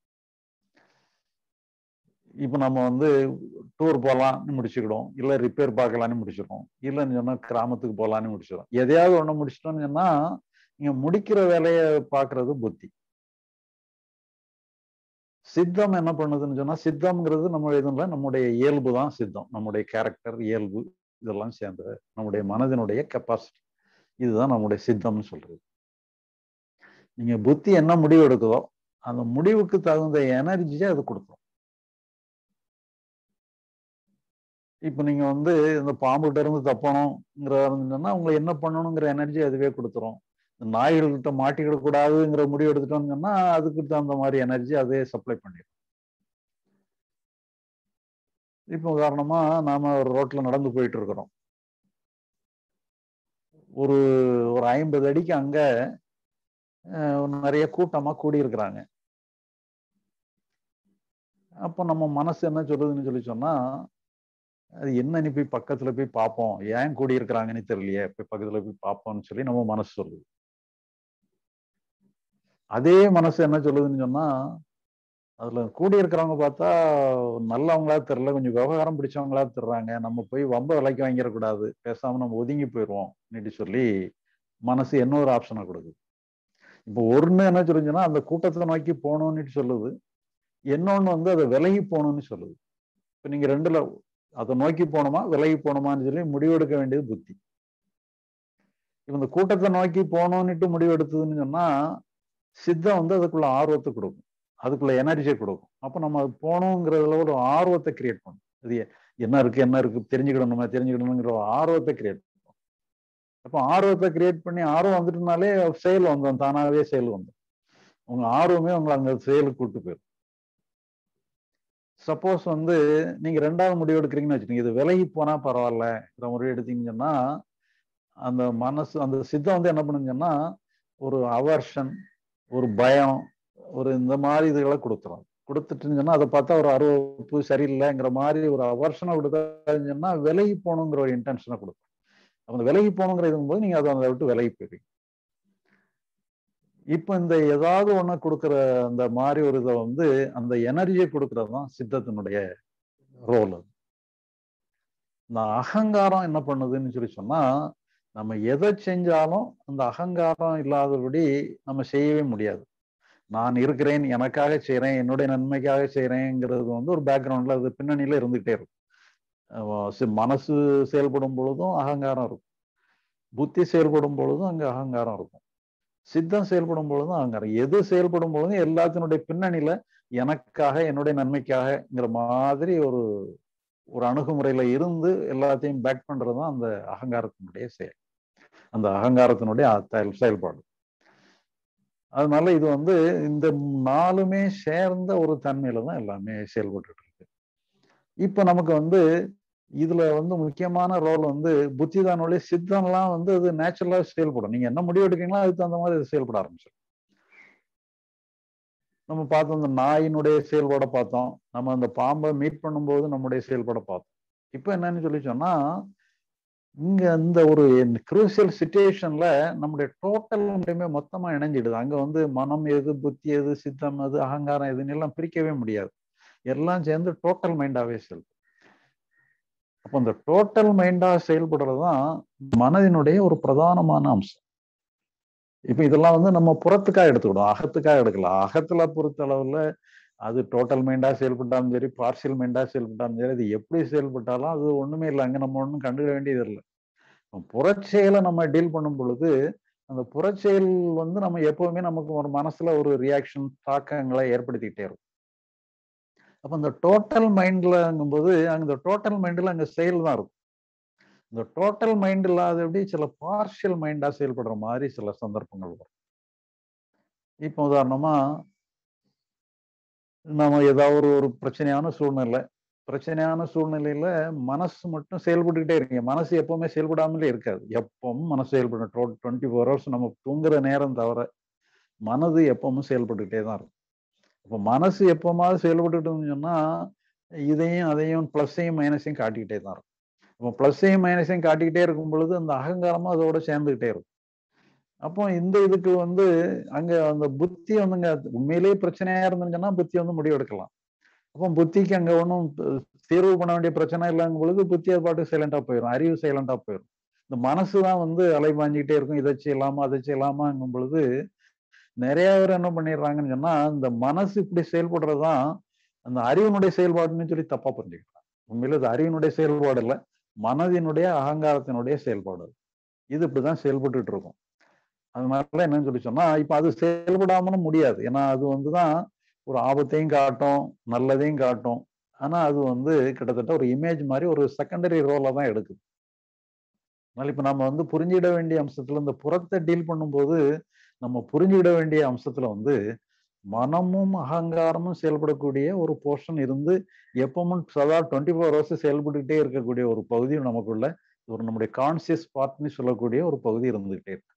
இப்ப நம்ம வந்து டூர் போகலான்னு முடிச்சுக்கிடும் இல்ல ரிப்பேர் பார்க்கலான்னு முடிச்சிடும் இல்லைன்னு சொன்னா கிராமத்துக்கு போகலான்னு முடிச்சிடும் எதையாவது ஒண்ணு முடிச்சிட்டோம்னு சொன்னா நீங்க முடிக்கிற வேலையை பாக்குறது புத்தி சித்தம் என்ன பண்ணுதுன்னு சொன்னா சித்தம்ங்கிறது நம்ம இதுல நம்முடைய இயல்பு தான் சித்தம் நம்முடைய கேரக்டர் இயல்பு இதெல்லாம் சேர்ந்தது நம்முடைய மனதினுடைய கெப்பாசிட்டி இதுதான் நம்முடைய சித்தம்னு சொல்றது நீங்க புத்தி என்ன முடிவு எடுக்குதோ அந்த முடிவுக்கு தகுந்த எனர்ஜியை அது கொடுக்கும் இப்ப நீங்க வந்து இந்த பாம்புகிட்ட இருந்து தப்பணுங்கிற இருந்ததுன்னா உங்களை என்ன பண்ணணுங்கிற எனர்ஜி அதுவே கொடுத்துரும் நாய்கள்கிட்ட மாட்டிக்கிடக்கூடாதுங்கிற முடிவு எடுத்துட்டோம்னு சொன்னா அதுக்கு தகுந்த மாதிரி எனர்ஜி அதே சப்ளை பண்ணிடும் இப்போ உதாரணமா நாம ஒரு ரோட்ல நடந்து போயிட்டு இருக்கிறோம் ஒரு ஒரு ஐம்பது அடிக்கு அங்க நிறைய கூட்டமா கூடி இருக்கிறாங்க அப்போ நம்ம மனசு என்ன சொல்லுதுன்னு சொல்லி சொன்னா அது என்ன நீ போய் பக்கத்துல போய் பார்ப்போம் ஏன் கூடி இருக்கிறாங்கன்னு தெரியலையே போய் பக்கத்துல போய் பார்ப்போம்னு சொல்லி நம்ம மனசு சொல்லுது அதே மனசு என்ன சொல்லுதுன்னு சொன்னா அதுல கூடி இருக்கிறவங்க பார்த்தா நல்லவங்களா தெரியல கொஞ்சம் விவகாரம் பிடிச்சவங்களா தெரிறாங்க நம்ம போய் வம்ப விலைக்கு வாங்கிடக்கூடாது பேசாம நம்ம ஒதுங்கி போயிடுவோம் நீட்டு சொல்லி மனசு என்ன ஒரு ஆப்ஷனை கொடுக்குது இப்போ ஒன்னு என்ன சொல்லுச்சுன்னா அந்த கூட்டத்தை நோக்கி போகணும்னு சொல்லுது இன்னொன்னு வந்து அதை விலகி போகணும்னு சொல்லுது இப்போ நீங்க ரெண்டுல அதை நோக்கி போகணுமா விலகி போகணுமான்னு சொல்லி முடிவெடுக்க வேண்டியது புத்தி இப்போ இந்த கூட்டத்தை நோக்கி போகணும்னுட்டு முடிவெடுத்ததுன்னு சொன்னா சித்தம் வந்து அதுக்குள்ள ஆர்வத்தை கொடுக்கும் அதுக்குள்ள எனர்ஜியை கொடுக்கும் அப்போ நம்ம அது போகணுங்கிறதுல ஒரு ஆர்வத்தை கிரியேட் பண்ணும் அது என்ன இருக்கு என்ன இருக்கு தெரிஞ்சுக்கிடணுமா தெரிஞ்சுக்கிடணுங்கிற ஒரு ஆர்வத்தை கிரியேட் பண்ணும் அப்போ ஆர்வத்தை கிரியேட் பண்ணி ஆர்வம் வந்துட்டுனாலே செயல் வந்தோம் தானாகவே செயல் வந்தோம் உங்க ஆர்வமே உங்களை அங்க செயலுக்கு கூட்டு போயிடும் சப்போஸ் வந்து நீங்க ரெண்டாவது முடிவு எடுக்கிறீங்கன்னு வச்சுக்கோங்க இது விலகி போனா பரவாயில்ல இந்த முடிவு எடுத்தீங்கன்னு சொன்னா அந்த மனசு அந்த சித்தம் வந்து என்ன பண்ணுங்கன்னா ஒரு அவர்ஷன் ஒரு பயம் ஒரு இந்த மாதிரி இதுகளை கொடுத்துரும் கொடுத்துட்டுன்னு சொன்னா அதை பார்த்தா ஒரு அருவப்பு சரியில்லைங்கிற மாதிரி ஒரு அவர்ஷனை கொடுத்தாருன்னு சொன்னா விலகி போகணுங்கிற ஒரு இன்டென்ஷனை கொடுக்கும் அந்த விலகி போகணுங்கிற இதுங்கும்போது நீங்க அதை அதை விட்டு விலகி போயிருவீங்க இப்போ இந்த ஏதாவது ஒண்ணு கொடுக்குற அந்த மாதிரி ஒரு இதை வந்து அந்த எனர்ஜியை கொடுக்கறது தான் சித்தத்தினுடைய ரோல் அது இந்த அகங்காரம் என்ன பண்ணுதுன்னு சொல்லி சொன்னா நம்ம எதை செஞ்சாலும் அந்த அகங்காரம் இல்லாதபடி நம்ம செய்யவே முடியாது நான் இருக்கிறேன் எனக்காக செய்கிறேன் என்னுடைய நன்மைக்காக செய்கிறேங்கிறது வந்து ஒரு பேக்ரவுண்டில் அது பின்னணியில் இருந்துகிட்டே இருக்கும் மனசு செயல்படும் பொழுதும் அகங்காரம் இருக்கும் புத்தி செயல்படும் பொழுதும் அங்கே அகங்காரம் இருக்கும் சித்தம் செயல்படும் பொழுதும் அகங்காரம் எது செயல்படும் பொழுதும் எல்லாத்தினுடைய பின்னணியில எனக்காக என்னுடைய நன்மைக்காகங்கிற மாதிரி ஒரு ஒரு அணுகுமுறையில இருந்து எல்லாத்தையும் பேக் பண்றதுதான் அந்த அகங்காரத்தினுடைய செயல் அந்த அகங்காரத்தினுடைய செயல்பாடு அதனால இது வந்து இந்த நாலுமே சேர்ந்த ஒரு தன்மையில தான் எல்லாமே செயல்பட்டு இருக்கு இப்ப நமக்கு வந்து இதுல வந்து முக்கியமான ரோல் வந்து புத்தி தானுடைய சித்தம்லாம் வந்து அது நேச்சுரலா செயல்படும் நீங்க என்ன முடிவு எடுக்கீங்களோ அதுக்கு தகுந்த மாதிரி அது செயல்பட ஆரம்பிச்சிடும் நம்ம பார்த்தோம் இந்த நாயினுடைய செயல்பாட பார்த்தோம் நம்ம அந்த பாம்பை மீட் பண்ணும்போது நம்முடைய செயல்பாட பார்த்தோம் இப்போ என்னன்னு சொல்லி சொன்னா இங்க இந்த ஒரு குரூசியல் சுச்சுவேஷன்ல நம்முடைய டோட்டல் மட்டுமே மொத்தமா இணைஞ்சிடுது அங்க வந்து மனம் எது புத்தி எது சித்தம் எது அகங்காரம் எதுன்னு எல்லாம் பிரிக்கவே முடியாது எல்லாம் சேர்ந்து டோட்டல் மைண்டாவே செயல்படும் அப்போ இந்த டோட்டல் மைண்டா செயல்படுறது தான் மனதினுடைய ஒரு பிரதானமான அம்சம் இப்ப இதெல்லாம் வந்து நம்ம புறத்துக்காக எடுத்துக்கிடும் அகத்துக்காக எடுக்கலாம் அகத்துல பொறுத்த அளவுல அது டோட்டல் மைண்டா செயல்பட்டாலும் சரி பார்சியல் மைண்டா செயல்பட்டாலும் சரி அது எப்படி செயல்பட்டாலும் அது ஒண்ணுமே இல்லை அங்க நம்ம ஒன்றும் கண்டுக்க வேண்டியது இல்லை புறச்செயலை நம்ம டீல் பண்ணும் பொழுது அந்த புறச்செயல் வந்து நம்ம எப்பவுமே நமக்கு ஒரு மனசுல ஒரு ரியாக்ஷன் தாக்கங்களை ஏற்படுத்திக்கிட்டே இருக்கும் அப்ப இந்த டோட்டல் மைண்ட்லங்கும்போது அந்த டோட்டல் மைண்ட்ல அங்க செயல் தான் இருக்கும் இந்த டோட்டல் மைண்ட் இல்லாதபடி சில பார்ஷியல் மைண்டா செயல்படுற மாதிரி சில சந்தர்ப்பங்கள் வரும் இப்போ உதாரணமா நம்ம ஏதாவது ஒரு ஒரு பிரச்சனையான சூழ்நிலை பிரச்சனையான சூழ்நிலையில மனசு மட்டும் செயல்பட்டுக்கிட்டே இருக்கீங்க மனசு எப்பவுமே செயல்படாமலே இருக்காது எப்பவும் மனசு செயல்படும் டுவெண்ட்டி ஃபோர் ஹவர்ஸ் நம்ம தூங்குற நேரம் தவிர மனது எப்பவும் செயல்பட்டுக்கிட்டே தான் இருக்கும் இப்போ மனசு எப்போமாவது செயல்பட்டுட்டு சொன்னா இதையும் அதையும் ப்ளஸ்ஸையும் மைனஸையும் காட்டிக்கிட்டே தான் இருக்கும் இப்போ ப்ளஸ்ஸையும் மைனஸையும் காட்டிக்கிட்டே இருக்கும் பொழுது அந்த அகங்காரமும் அதோட சேர்ந்துக்கிட்டே இருக்கும் அப்போ இந்த இதுக்கு வந்து அங்க அந்த புத்தி வந்துங்க உண்மையிலேயே பிரச்சனையா இருந்துச்சுன்னா புத்தி வந்து முடிவெடுக்கலாம் அப்போ புத்திக்கு அங்க ஒன்றும் தீர்வு பண்ண வேண்டிய பிரச்சனை இல்லைங்கும் பொழுது புத்தி அது பாட்டு சைலண்டா போயிடும் அறிவு சைலண்டா போயிடும் இந்த மனசு தான் வந்து அலைபாஞ்சிக்கிட்டே இருக்கும் இதை செய்யலாமா அதை செய்யலாமாங்கும் பொழுது நிறைய பேர் என்ன பண்ணிடுறாங்கன்னு சொன்னா இந்த மனசு இப்படி செயல்படுறதுதான் அந்த அறிவினுடைய செயல்பாடுன்னு சொல்லி தப்பா புரிஞ்சுக்கிறாங்க உண்மையில இது அறிவினுடைய செயல்பாடு இல்லை மனதினுடைய அகங்காரத்தினுடைய செயல்பாடு இது இப்படிதான் செயல்பட்டுட்டு இருக்கும் அதனால என்னன்னு சொல்லி சொன்னா இப்ப அது செயல்படாமலும் முடியாது ஏன்னா அது வந்துதான் ஒரு ஆபத்தையும் காட்டும் நல்லதையும் காட்டும் ஆனா அது வந்து கிட்டத்தட்ட ஒரு இமேஜ் மாதிரி ஒரு செகண்டரி ரோல தான் எடுக்குது அதனால இப்ப நம்ம வந்து புரிஞ்சிட வேண்டிய அம்சத்துல இந்த புறத்தை டீல் பண்ணும்போது நம்ம புரிஞ்சுக்கிட வேண்டிய அம்சத்துல வந்து மனமும் அகங்காரமும் செயல்படக்கூடிய ஒரு போர்ஷன் இருந்து எப்பவும் சதா டுவெண்ட்டி ஃபோர் ஹவர்ஸ் செயல்பட்டுக்கிட்டே இருக்கக்கூடிய ஒரு பகுதி நமக்குள்ள ஒரு நம்முடைய கான்சியஸ் பார்ட்னு சொல்லக்கூடிய ஒரு பகுதி இருந்துகிட்டே இருக்கு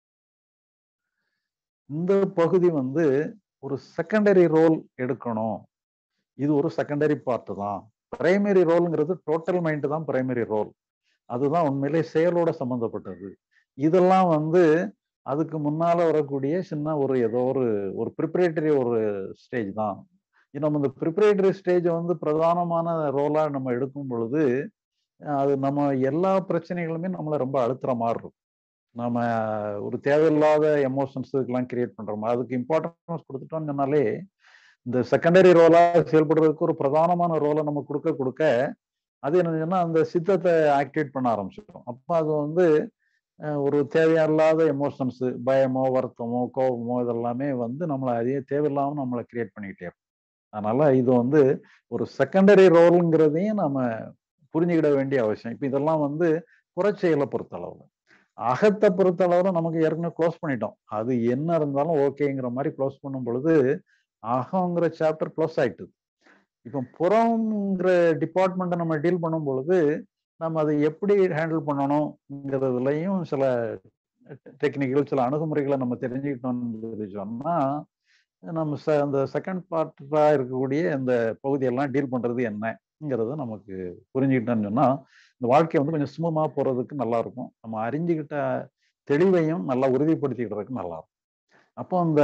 இந்த பகுதி வந்து ஒரு செகண்டரி ரோல் எடுக்கணும் இது ஒரு செகண்டரி பார்ட் தான் பிரைமரி ரோல்ங்கிறது டோட்டல் மைண்ட் தான் பிரைமரி ரோல் அதுதான் உண்மையிலே செயலோட சம்மந்தப்பட்டது இதெல்லாம் வந்து அதுக்கு முன்னால வரக்கூடிய சின்ன ஒரு ஏதோ ஒரு ஒரு ப்ரிப்பரேட்டரி ஒரு ஸ்டேஜ் தான் நம்ம இந்த ப்ரிப்பரேட்டரி ஸ்டேஜை வந்து பிரதானமான ரோலா நம்ம எடுக்கும் பொழுது அது நம்ம எல்லா பிரச்சனைகளுமே நம்மளை ரொம்ப அழுத்துற மாதிரி இருக்கும் நம்ம ஒரு தேவையில்லாத எமோஷன்ஸுக்கெல்லாம் கிரியேட் பண்றோம் அதுக்கு இம்பார்ட்டன்ஸ் கொடுத்துட்டோம்னு சொன்னாலே இந்த செகண்டரி ரோலா செயல்படுறதுக்கு ஒரு பிரதானமான ரோலை நம்ம கொடுக்க கொடுக்க அது என்னன்னா அந்த சித்தத்தை ஆக்டிவேட் பண்ண ஆரம்பிச்சிடும் அப்போ அது வந்து ஒரு தேவையில்லாத எமோஷன்ஸு பயமோ வருத்தமோ கோபமோ இதெல்லாமே வந்து நம்மளை அதே தேவையில்லாமல் நம்மளை கிரியேட் பண்ணிக்கிட்டே இருக்கும் அதனால இது வந்து ஒரு செகண்டரி ரோலுங்கிறதையும் நம்ம புரிஞ்சுக்கிட வேண்டிய அவசியம் இப்போ இதெல்லாம் வந்து புறச்செயலை பொறுத்தளவில் அகத்தை பொறுத்தளவில் நமக்கு ஏற்கனவே க்ளோஸ் பண்ணிட்டோம் அது என்ன இருந்தாலும் ஓகேங்கிற மாதிரி க்ளோஸ் பண்ணும் பொழுது அகங்கிற சாப்டர் க்ளோஸ் ஆயிட்டுது இப்போ புறங்கிற டிபார்ட்மெண்ட்டை நம்ம டீல் பண்ணும் பொழுது நம்ம அதை எப்படி ஹேண்டில் பண்ணணுங்கிறதுலையும் சில டெக்னிக்கல் சில அணுகுமுறைகளை நம்ம தெரிஞ்சுக்கிட்டோம்னு சொன்னா நம்ம ச அந்த செகண்ட் பார்ட்டா இருக்கக்கூடிய இந்த பகுதியெல்லாம் டீல் பண்றது என்னங்கிறத நமக்கு புரிஞ்சுக்கிட்டோம்னு சொன்னா இந்த வாழ்க்கை வந்து கொஞ்சம் சுமமா போறதுக்கு நல்லா இருக்கும் நம்ம அறிஞ்சுக்கிட்ட தெளிவையும் நல்லா உறுதிப்படுத்திக்கிறதுக்கு நல்லா இருக்கும் அப்போ அந்த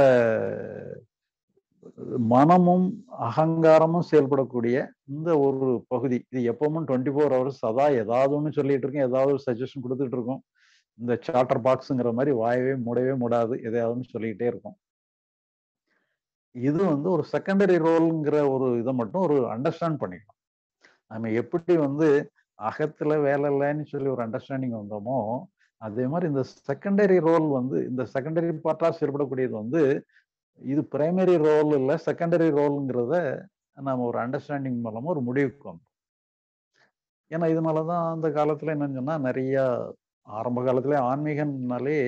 மனமும் அகங்காரமும் செயல்படக்கூடிய இந்த ஒரு பகுதி இது எப்பவும் டுவெண்ட்டி ஃபோர் ஹவர்ஸ் சதா ஏதாவது ஒன்று சொல்லிட்டு இருக்கோம் ஏதாவது ஒரு சஜஷன் கொடுத்துட்டு இருக்கோம் இந்த சார்ட்டர் பாக்ஸுங்கிற மாதிரி வாயவே மூடவே மூடாது எதையாவது சொல்லிக்கிட்டே இருக்கும் இது வந்து ஒரு செகண்டரி ரோல்ங்கிற ஒரு இதை மட்டும் ஒரு அண்டர்ஸ்டாண்ட் பண்ணிக்கணும் நம்ம எப்படி வந்து அகத்துல வேலை இல்லைன்னு சொல்லி ஒரு அண்டர்ஸ்டாண்டிங் வந்தோமோ அதே மாதிரி இந்த செகண்டரி ரோல் வந்து இந்த செகண்டரி பார்ட்டா செயல்படக்கூடியது வந்து இது பிரைமரி ரோல் இல்லை செகண்டரி ரோலுங்கிறத நம்ம ஒரு அண்டர்ஸ்டாண்டிங் மூலமா ஒரு முடிவுக்கு வந்தோம் ஏன்னா இதனாலதான் அந்த காலத்துல என்னன்னு சொன்னா நிறைய ஆரம்ப காலத்துல ஆன்மீகம்னாலே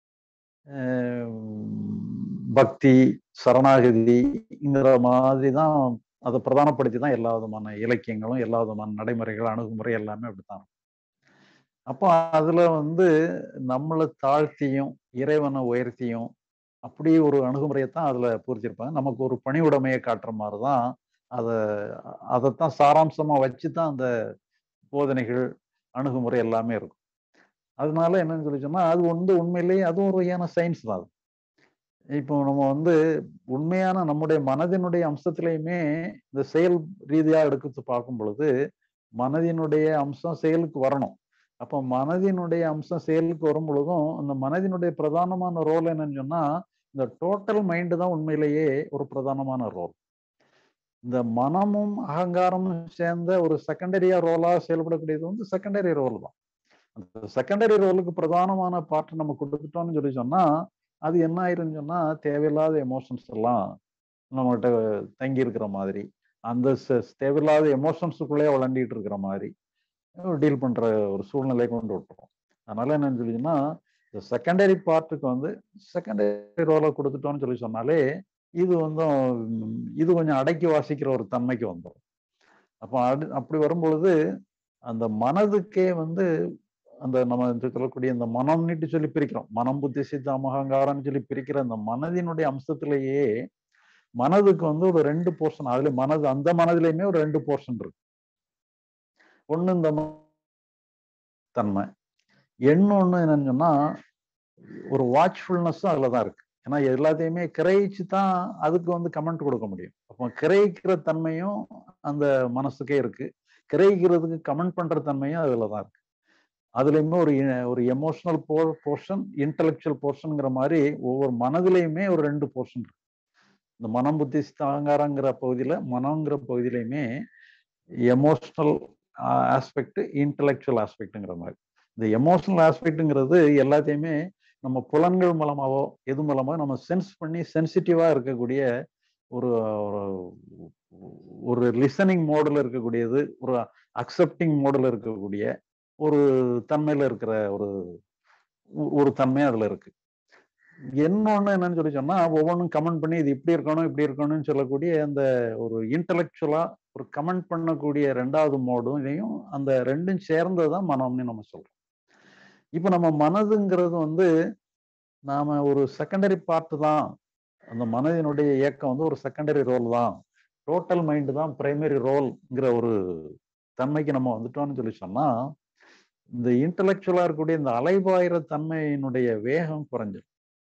பக்தி சரணாகதிங்கிற மாதிரி தான் அதை பிரதானப்படுத்தி தான் எல்லா விதமான இலக்கியங்களும் எல்லா விதமான நடைமுறைகள் அணுகுமுறை எல்லாமே அப்படித்தான் அப்போ அதுல வந்து நம்மளை தாழ்த்தியும் இறைவனை உயர்த்தியும் அப்படி ஒரு அணுகுமுறையை தான் அதுல பூர்த்திருப்பாங்க நமக்கு ஒரு பணி உடைமையை காட்டுற மாதிரி தான் அதை அதைத்தான் சாராம்சமா வச்சு தான் அந்த போதனைகள் அணுகுமுறை எல்லாமே இருக்கும் அதனால என்னன்னு சொல்லி சொன்னா அது வந்து உண்மையிலேயே அதுவும் ஒரு வகையான சயின்ஸ் தான் அது இப்போ நம்ம வந்து உண்மையான நம்முடைய மனதினுடைய அம்சத்திலையுமே இந்த செயல் ரீதியா எடுத்து பார்க்கும் பொழுது மனதினுடைய அம்சம் செயலுக்கு வரணும் அப்போ மனதினுடைய அம்சம் செயலுக்கு வரும் பொழுதும் அந்த மனதினுடைய பிரதானமான ரோல் என்னன்னு சொன்னா இந்த டோட்டல் மைண்டு தான் உண்மையிலேயே ஒரு பிரதானமான ரோல் இந்த மனமும் அகங்காரமும் சேர்ந்த ஒரு செகண்டரியா ரோலா செயல்படக்கூடியது வந்து செகண்டரி ரோல் தான் அந்த செகண்டரி ரோலுக்கு பிரதானமான பார்ட் நம்ம கொடுத்துட்டோம்னு சொல்லி சொன்னா அது என்ன ஆயிருன்னு சொன்னா தேவையில்லாத எமோஷன்ஸ் எல்லாம் நம்மகிட்ட தங்கி இருக்கிற மாதிரி அந்த தேவையில்லாத எமோஷன்ஸுக்குள்ளே விளாண்டிட்டு இருக்கிற மாதிரி டீல் பண்ற ஒரு சூழ்நிலை கொண்டு விட்டுரும் அதனால என்னன்னு சொல்லிச்சுன்னா இந்த செகண்டரி பார்ட்டுக்கு வந்து செகண்டரி ரோலை கொடுத்துட்டோம்னு சொல்லி சொன்னாலே இது வந்து இது கொஞ்சம் அடக்கி வாசிக்கிற ஒரு தன்மைக்கு வந்துடும் அப்போ அடு அப்படி வரும்பொழுது அந்த மனதுக்கே வந்து அந்த நம்ம சொல்லக்கூடிய இந்த மனம்னுட்டு சொல்லி பிரிக்கிறோம் மனம் புத்தி சித்தம் அகங்காரம்னு சொல்லி பிரிக்கிற அந்த மனதினுடைய அம்சத்திலேயே மனதுக்கு வந்து ஒரு ரெண்டு போர்ஷன் அதுல மனது அந்த மனதிலையுமே ஒரு ரெண்டு போர்ஷன் இருக்கு ஒண்ணு இந்த தன்மை இன்னொன்னு என்னன்னு சொன்னா ஒரு வாட்ச்ஃபுல்னஸும் அதுல தான் இருக்கு ஏன்னா எல்லாத்தையுமே கிரகிச்சு தான் அதுக்கு வந்து கமெண்ட் கொடுக்க முடியும் அப்போ கிரகிக்கிற தன்மையும் அந்த மனசுக்கே இருக்கு கிரகிக்கிறதுக்கு கமெண்ட் பண்ற தன்மையும் அதுல தான் இருக்கு அதுலயுமே ஒரு ஒரு எமோஷனல் போ போர்ஷன் இன்டலெக்சுவல் போர்ஷனுங்கிற மாதிரி ஒவ்வொரு மனதிலையுமே ஒரு ரெண்டு போர்ஷன் இருக்கு இந்த மனம் புத்தி அகங்காரங்கிற பகுதியில மனங்கிற பகுதியிலையுமே எமோஷனல் ஆஸ்பெக்ட் இன்டலெக்சுவல் ஆஸ்பெக்ட்ங்கிற மாதிரி இந்த எமோஷனல் ஆஸ்பெக்ட்ங்கிறது எல்லாத்தையுமே நம்ம புலன்கள் மூலமாவோ எது மூலமாக நம்ம சென்ஸ் பண்ணி சென்சிட்டிவா இருக்கக்கூடிய ஒரு ஒரு லிசனிங் மோடில் இருக்கக்கூடியது ஒரு அக்செப்டிங் மோடில் இருக்கக்கூடிய ஒரு தன்மையில இருக்கிற ஒரு ஒரு தன்மை அதுல இருக்கு என்னொன்னு என்னன்னு சொல்லி சொன்னா ஒவ்வொன்றும் கமெண்ட் பண்ணி இது இப்படி இருக்கணும் இப்படி இருக்கணும்னு சொல்லக்கூடிய அந்த ஒரு இன்டலெக்சுவலா ஒரு கமெண்ட் பண்ணக்கூடிய ரெண்டாவது மோடும் இதையும் அந்த ரெண்டும் சேர்ந்ததுதான் மனம்னு நம்ம சொல்றோம் இப்ப நம்ம மனதுங்கிறது வந்து நாம ஒரு செகண்டரி பார்ட் தான் அந்த மனதினுடைய இயக்கம் வந்து ஒரு செகண்டரி ரோல் தான் டோட்டல் மைண்டு தான் பிரைமரி ரோல்ங்கிற ஒரு தன்மைக்கு நம்ம வந்துட்டோம்னு சொல்லி சொன்னா இந்த இன்டலெக்சுவலா இருக்கக்கூடிய இந்த அலைபாயிர தன்மையினுடைய வேகம் குறைஞ்சிடும்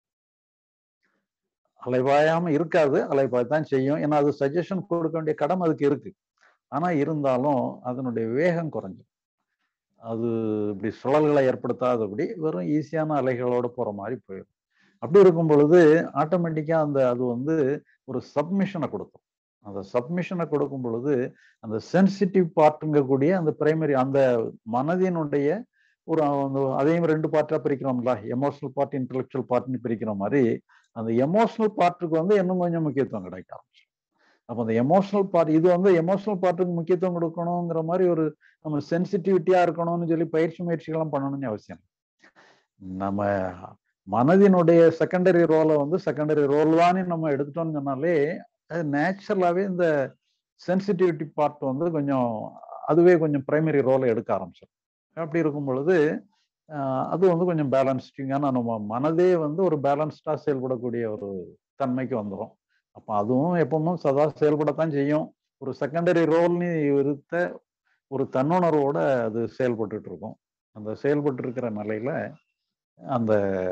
அலைபாயாம இருக்காது அலைபாய் தான் செய்யும் ஏன்னா அது சஜஷன் கொடுக்க வேண்டிய கடமை அதுக்கு இருக்கு ஆனா இருந்தாலும் அதனுடைய வேகம் குறைஞ்சிடும் அது இப்படி சுழல்களை ஏற்படுத்தாதபடி வெறும் ஈஸியான அலைகளோட போற மாதிரி போயிடும் அப்படி இருக்கும் பொழுது ஆட்டோமேட்டிக்கா அந்த அது வந்து ஒரு சப்மிஷனை கொடுக்கும் அந்த சப்மிஷனை கொடுக்கும் பொழுது அந்த சென்சிட்டிவ் பார்ட்டுங்கக்கூடிய அந்த பிரைமரி அந்த மனதினுடைய ஒரு அந்த அதையும் ரெண்டு பார்ட்டா பிரிக்கிறோம்ல எமோஷனல் பார்ட் இன்டெலெக்சுவல் பார்ட்னு பிரிக்கிற மாதிரி அந்த எமோஷனல் பார்ட்டுக்கு வந்து இன்னும் கொஞ்சம் முக்கியத்துவம் கிடைக்க ஆரம்பிச்சு அப்போ அந்த எமோஷனல் பார்ட் இது வந்து எமோஷனல் பார்ட்டுக்கு முக்கியத்துவம் கொடுக்கணுங்கிற மாதிரி ஒரு நம்ம சென்சிட்டிவிட்டியா இருக்கணும்னு சொல்லி பயிற்சி முயற்சிகள்லாம் பண்ணணும்னு அவசியம் நம்ம மனதினுடைய செகண்டரி ரோலை வந்து செகண்டரி ரோல் தானே நம்ம எடுத்துட்டோம்னு சொன்னாலே அது நேச்சுரலாகவே இந்த சென்சிட்டிவிட்டி பார்ட் வந்து கொஞ்சம் அதுவே கொஞ்சம் பிரைமரி ரோலை எடுக்க ஆரம்பிச்சிடும் அப்படி இருக்கும் பொழுது அது வந்து கொஞ்சம் பேலன்ஸ்டிங்கான நம்ம மனதே வந்து ஒரு பேலன்ஸ்டாக செயல்படக்கூடிய ஒரு தன்மைக்கு வந்துடும் அப்போ அதுவும் எப்பவும் சதா செயல்படத்தான் செய்யும் ஒரு செகண்டரி ரோல்னு இருத்த ஒரு தன்னுணர்வோட அது செயல்பட்டு இருக்கும் அந்த செயல்பட்டு இருக்கிற நிலையில அந்த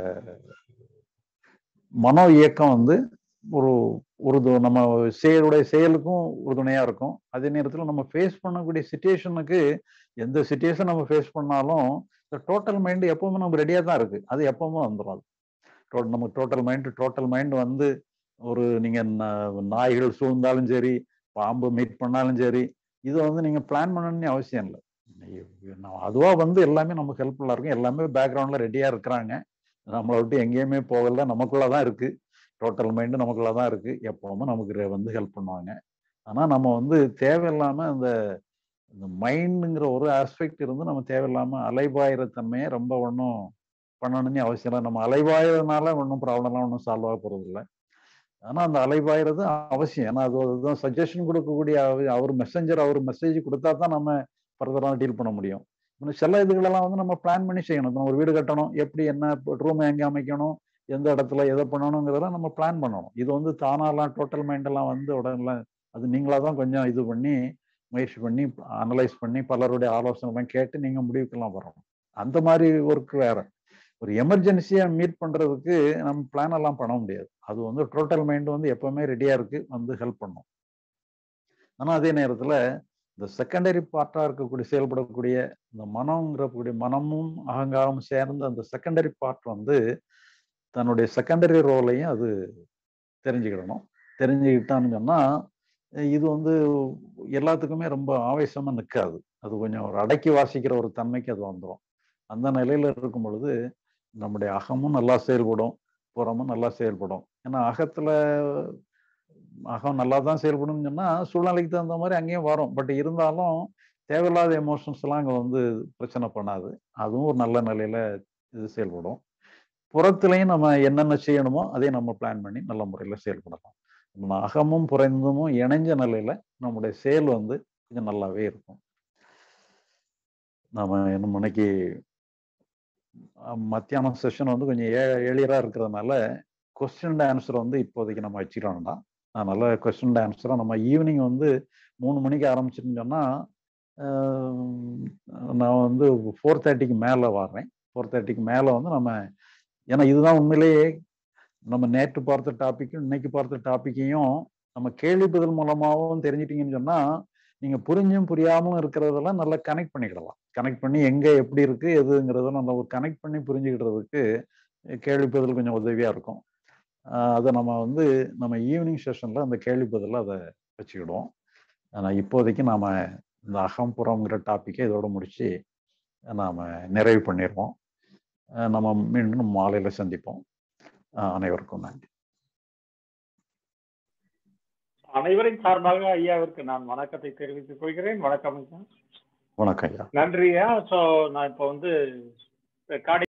மனோ இயக்கம் வந்து ஒரு ஒரு நம்ம செயலுடைய செயலுக்கும் உறுதுணையா இருக்கும் அதே நேரத்தில் நம்ம ஃபேஸ் பண்ணக்கூடிய சுச்சுவேஷனுக்கு எந்த சுச்சுவேஷன் நம்ம ஃபேஸ் பண்ணாலும் இந்த டோட்டல் மைண்டு எப்பவுமே நம்ம ரெடியா தான் இருக்கு அது எப்பவுமே வந்துடும் அது நம்ம டோட்டல் மைண்டு டோட்டல் மைண்ட் வந்து ஒரு நீங்க நாய்கள் சூழ்ந்தாலும் சரி பாம்பு மீட் பண்ணாலும் சரி இதை வந்து நீங்க பிளான் பண்ணணும்னு அவசியம் இல்லை அதுவா வந்து எல்லாமே நமக்கு ஹெல்ப்ஃபுல்லா இருக்கும் எல்லாமே பேக்ரவுண்ட்ல ரெடியா இருக்கிறாங்க நம்மளை விட்டு எங்கேயுமே போகல நமக்குள்ளதான் இருக்கு டோட்டல் மைண்டு நமக்குள்ள தான் இருக்கு எப்பவுமே நமக்கு வந்து ஹெல்ப் பண்ணுவாங்க ஆனா நம்ம வந்து தேவையில்லாம அந்த இந்த மைண்டுங்கிற ஒரு ஆஸ்பெக்ட் இருந்து நம்ம தேவையில்லாம அலைபாயிர தன்மையை ரொம்ப ஒன்றும் பண்ணணும்னு அவசியம் இல்லை நம்ம அலைபாயிரதுனால ஒன்றும் ப்ராப்ளம்லாம் ஒன்றும் சால்வ் ஆக போறது இல்லை ஆனா அந்த அலைபாயிறது அவசியம் ஏன்னா அது அதுதான் சஜஷன் கொடுக்கக்கூடிய அவர் மெசஞ்சர் அவர் மெசேஜ் கொடுத்தா தான் நம்ம ஃபர்தராக டீல் பண்ண முடியும் சில இதுகளெல்லாம் வந்து நம்ம பிளான் பண்ணி செய்யணும் நம்ம ஒரு வீடு கட்டணும் எப்படி என்ன ரூம் எங்கே அமைக்கணும் எந்த இடத்துல எதை பண்ணணுங்கிறதெல்லாம் நம்ம பிளான் பண்ணணும் இது வந்து தானாலாம் டோட்டல் மைண்டெல்லாம் வந்து உடனே அது நீங்களாக தான் கொஞ்சம் இது பண்ணி முயற்சி பண்ணி அனலைஸ் பண்ணி பலருடைய ஆலோசனைலாம் கேட்டு நீங்கள் முடிவுக்கெல்லாம் வரணும் அந்த மாதிரி ஒர்க் வேற ஒரு எமர்ஜென்சியா மீட் பண்றதுக்கு நம்ம பிளான் எல்லாம் பண்ண முடியாது அது வந்து டோட்டல் மைண்ட் வந்து எப்பவுமே ரெடியா இருக்கு வந்து ஹெல்ப் பண்ணும் ஆனா அதே நேரத்துல இந்த செகண்டரி பார்ட்டா இருக்கக்கூடிய செயல்படக்கூடிய இந்த மனம்ங்கிறக்கூடிய மனமும் அகங்காரமும் சேர்ந்த அந்த செகண்டரி பார்ட் வந்து தன்னுடைய செகண்டரி ரோலையும் அது தெரிஞ்சுக்கிடணும் தெரிஞ்சுக்கிட்டான்னு சொன்னா இது வந்து எல்லாத்துக்குமே ரொம்ப ஆவேசமா நிற்காது அது கொஞ்சம் ஒரு அடக்கி வாசிக்கிற ஒரு தன்மைக்கு அது வந்துடும் அந்த நிலையில இருக்கும் பொழுது நம்முடைய அகமும் நல்லா செயல்படும் புறமும் நல்லா செயல்படும் ஏன்னா அகத்துல அகம் நல்லா தான் செயல்படும்னு சொன்னா சூழ்நிலைக்கு தகுந்த மாதிரி அங்கேயும் வரும் பட் இருந்தாலும் தேவையில்லாத எமோஷன்ஸ் எல்லாம் அங்கே வந்து பிரச்சனை பண்ணாது அதுவும் ஒரு நல்ல நிலையில இது செயல்படும் புறத்துலையும் நம்ம என்னென்ன செய்யணுமோ அதை நம்ம பிளான் பண்ணி நல்ல முறையில் செயல்படலாம் நம்ம அகமும் புறந்தமும் இணைஞ்ச நிலையில நம்முடைய செயல் வந்து கொஞ்சம் நல்லாவே இருக்கும் நம்ம என்ன மணிக்கு மத்தியானம் செஷன் வந்து கொஞ்சம் ஏ எளியராக இருக்கிறதுனால கொஸ்டின் ஆன்சர் வந்து இப்போதைக்கு நம்ம வச்சுக்கிறோம்னா அதனால கொஸ்டின் ஆன்சரை நம்ம ஈவினிங் வந்து மூணு மணிக்கு ஆரம்பிச்சுன்னு சொன்னால் நான் வந்து ஃபோர் தேர்ட்டிக்கு மேலே வர்றேன் ஃபோர் தேர்ட்டிக்கு மேலே வந்து நம்ம ஏன்னா இதுதான் உண்மையிலேயே நம்ம நேற்று பார்த்த டாப்பிக்கும் இன்னைக்கு பார்த்த டாப்பிக்கையும் நம்ம கேள்வி பதில் மூலமாகவும் தெரிஞ்சிட்டிங்கன்னு சொன்னால் நீங்கள் புரிஞ்சும் புரியாமலும் இருக்கிறதெல்லாம் நல்லா கனெக்ட் பண்ணிக்கிடலாம் கனெக்ட் பண்ணி எங்கே எப்படி இருக்கு எதுங்கிறத நம்ம ஒரு கனெக்ட் பண்ணி புரிஞ்சுக்கிட்டதுக்கு கேள்வி பதில் கொஞ்சம் உதவியாக இருக்கும் அதை நம்ம வந்து நம்ம ஈவினிங் செஷனில் அந்த கேள்வி பதில் அதை வச்சுக்கிடுவோம் ஆனால் இப்போதைக்கு நாம் இந்த அகம்புறம்ங்கிற டாப்பிக்கை இதோட முடித்து நாம் நிறைவு பண்ணிடுவோம் நம்ம மீண்டும் மாலையில் சந்திப்போம் அனைவருக்கும் நன்றி அனைவரின் சார்பாக ஐயாவிற்கு நான் வணக்கத்தை தெரிவித்துக் கொள்கிறேன் வணக்கம் ஐயா வணக்கம் ஐயா நன்றியா ஸோ நான் இப்போ வந்து ரெக்கார்டிங்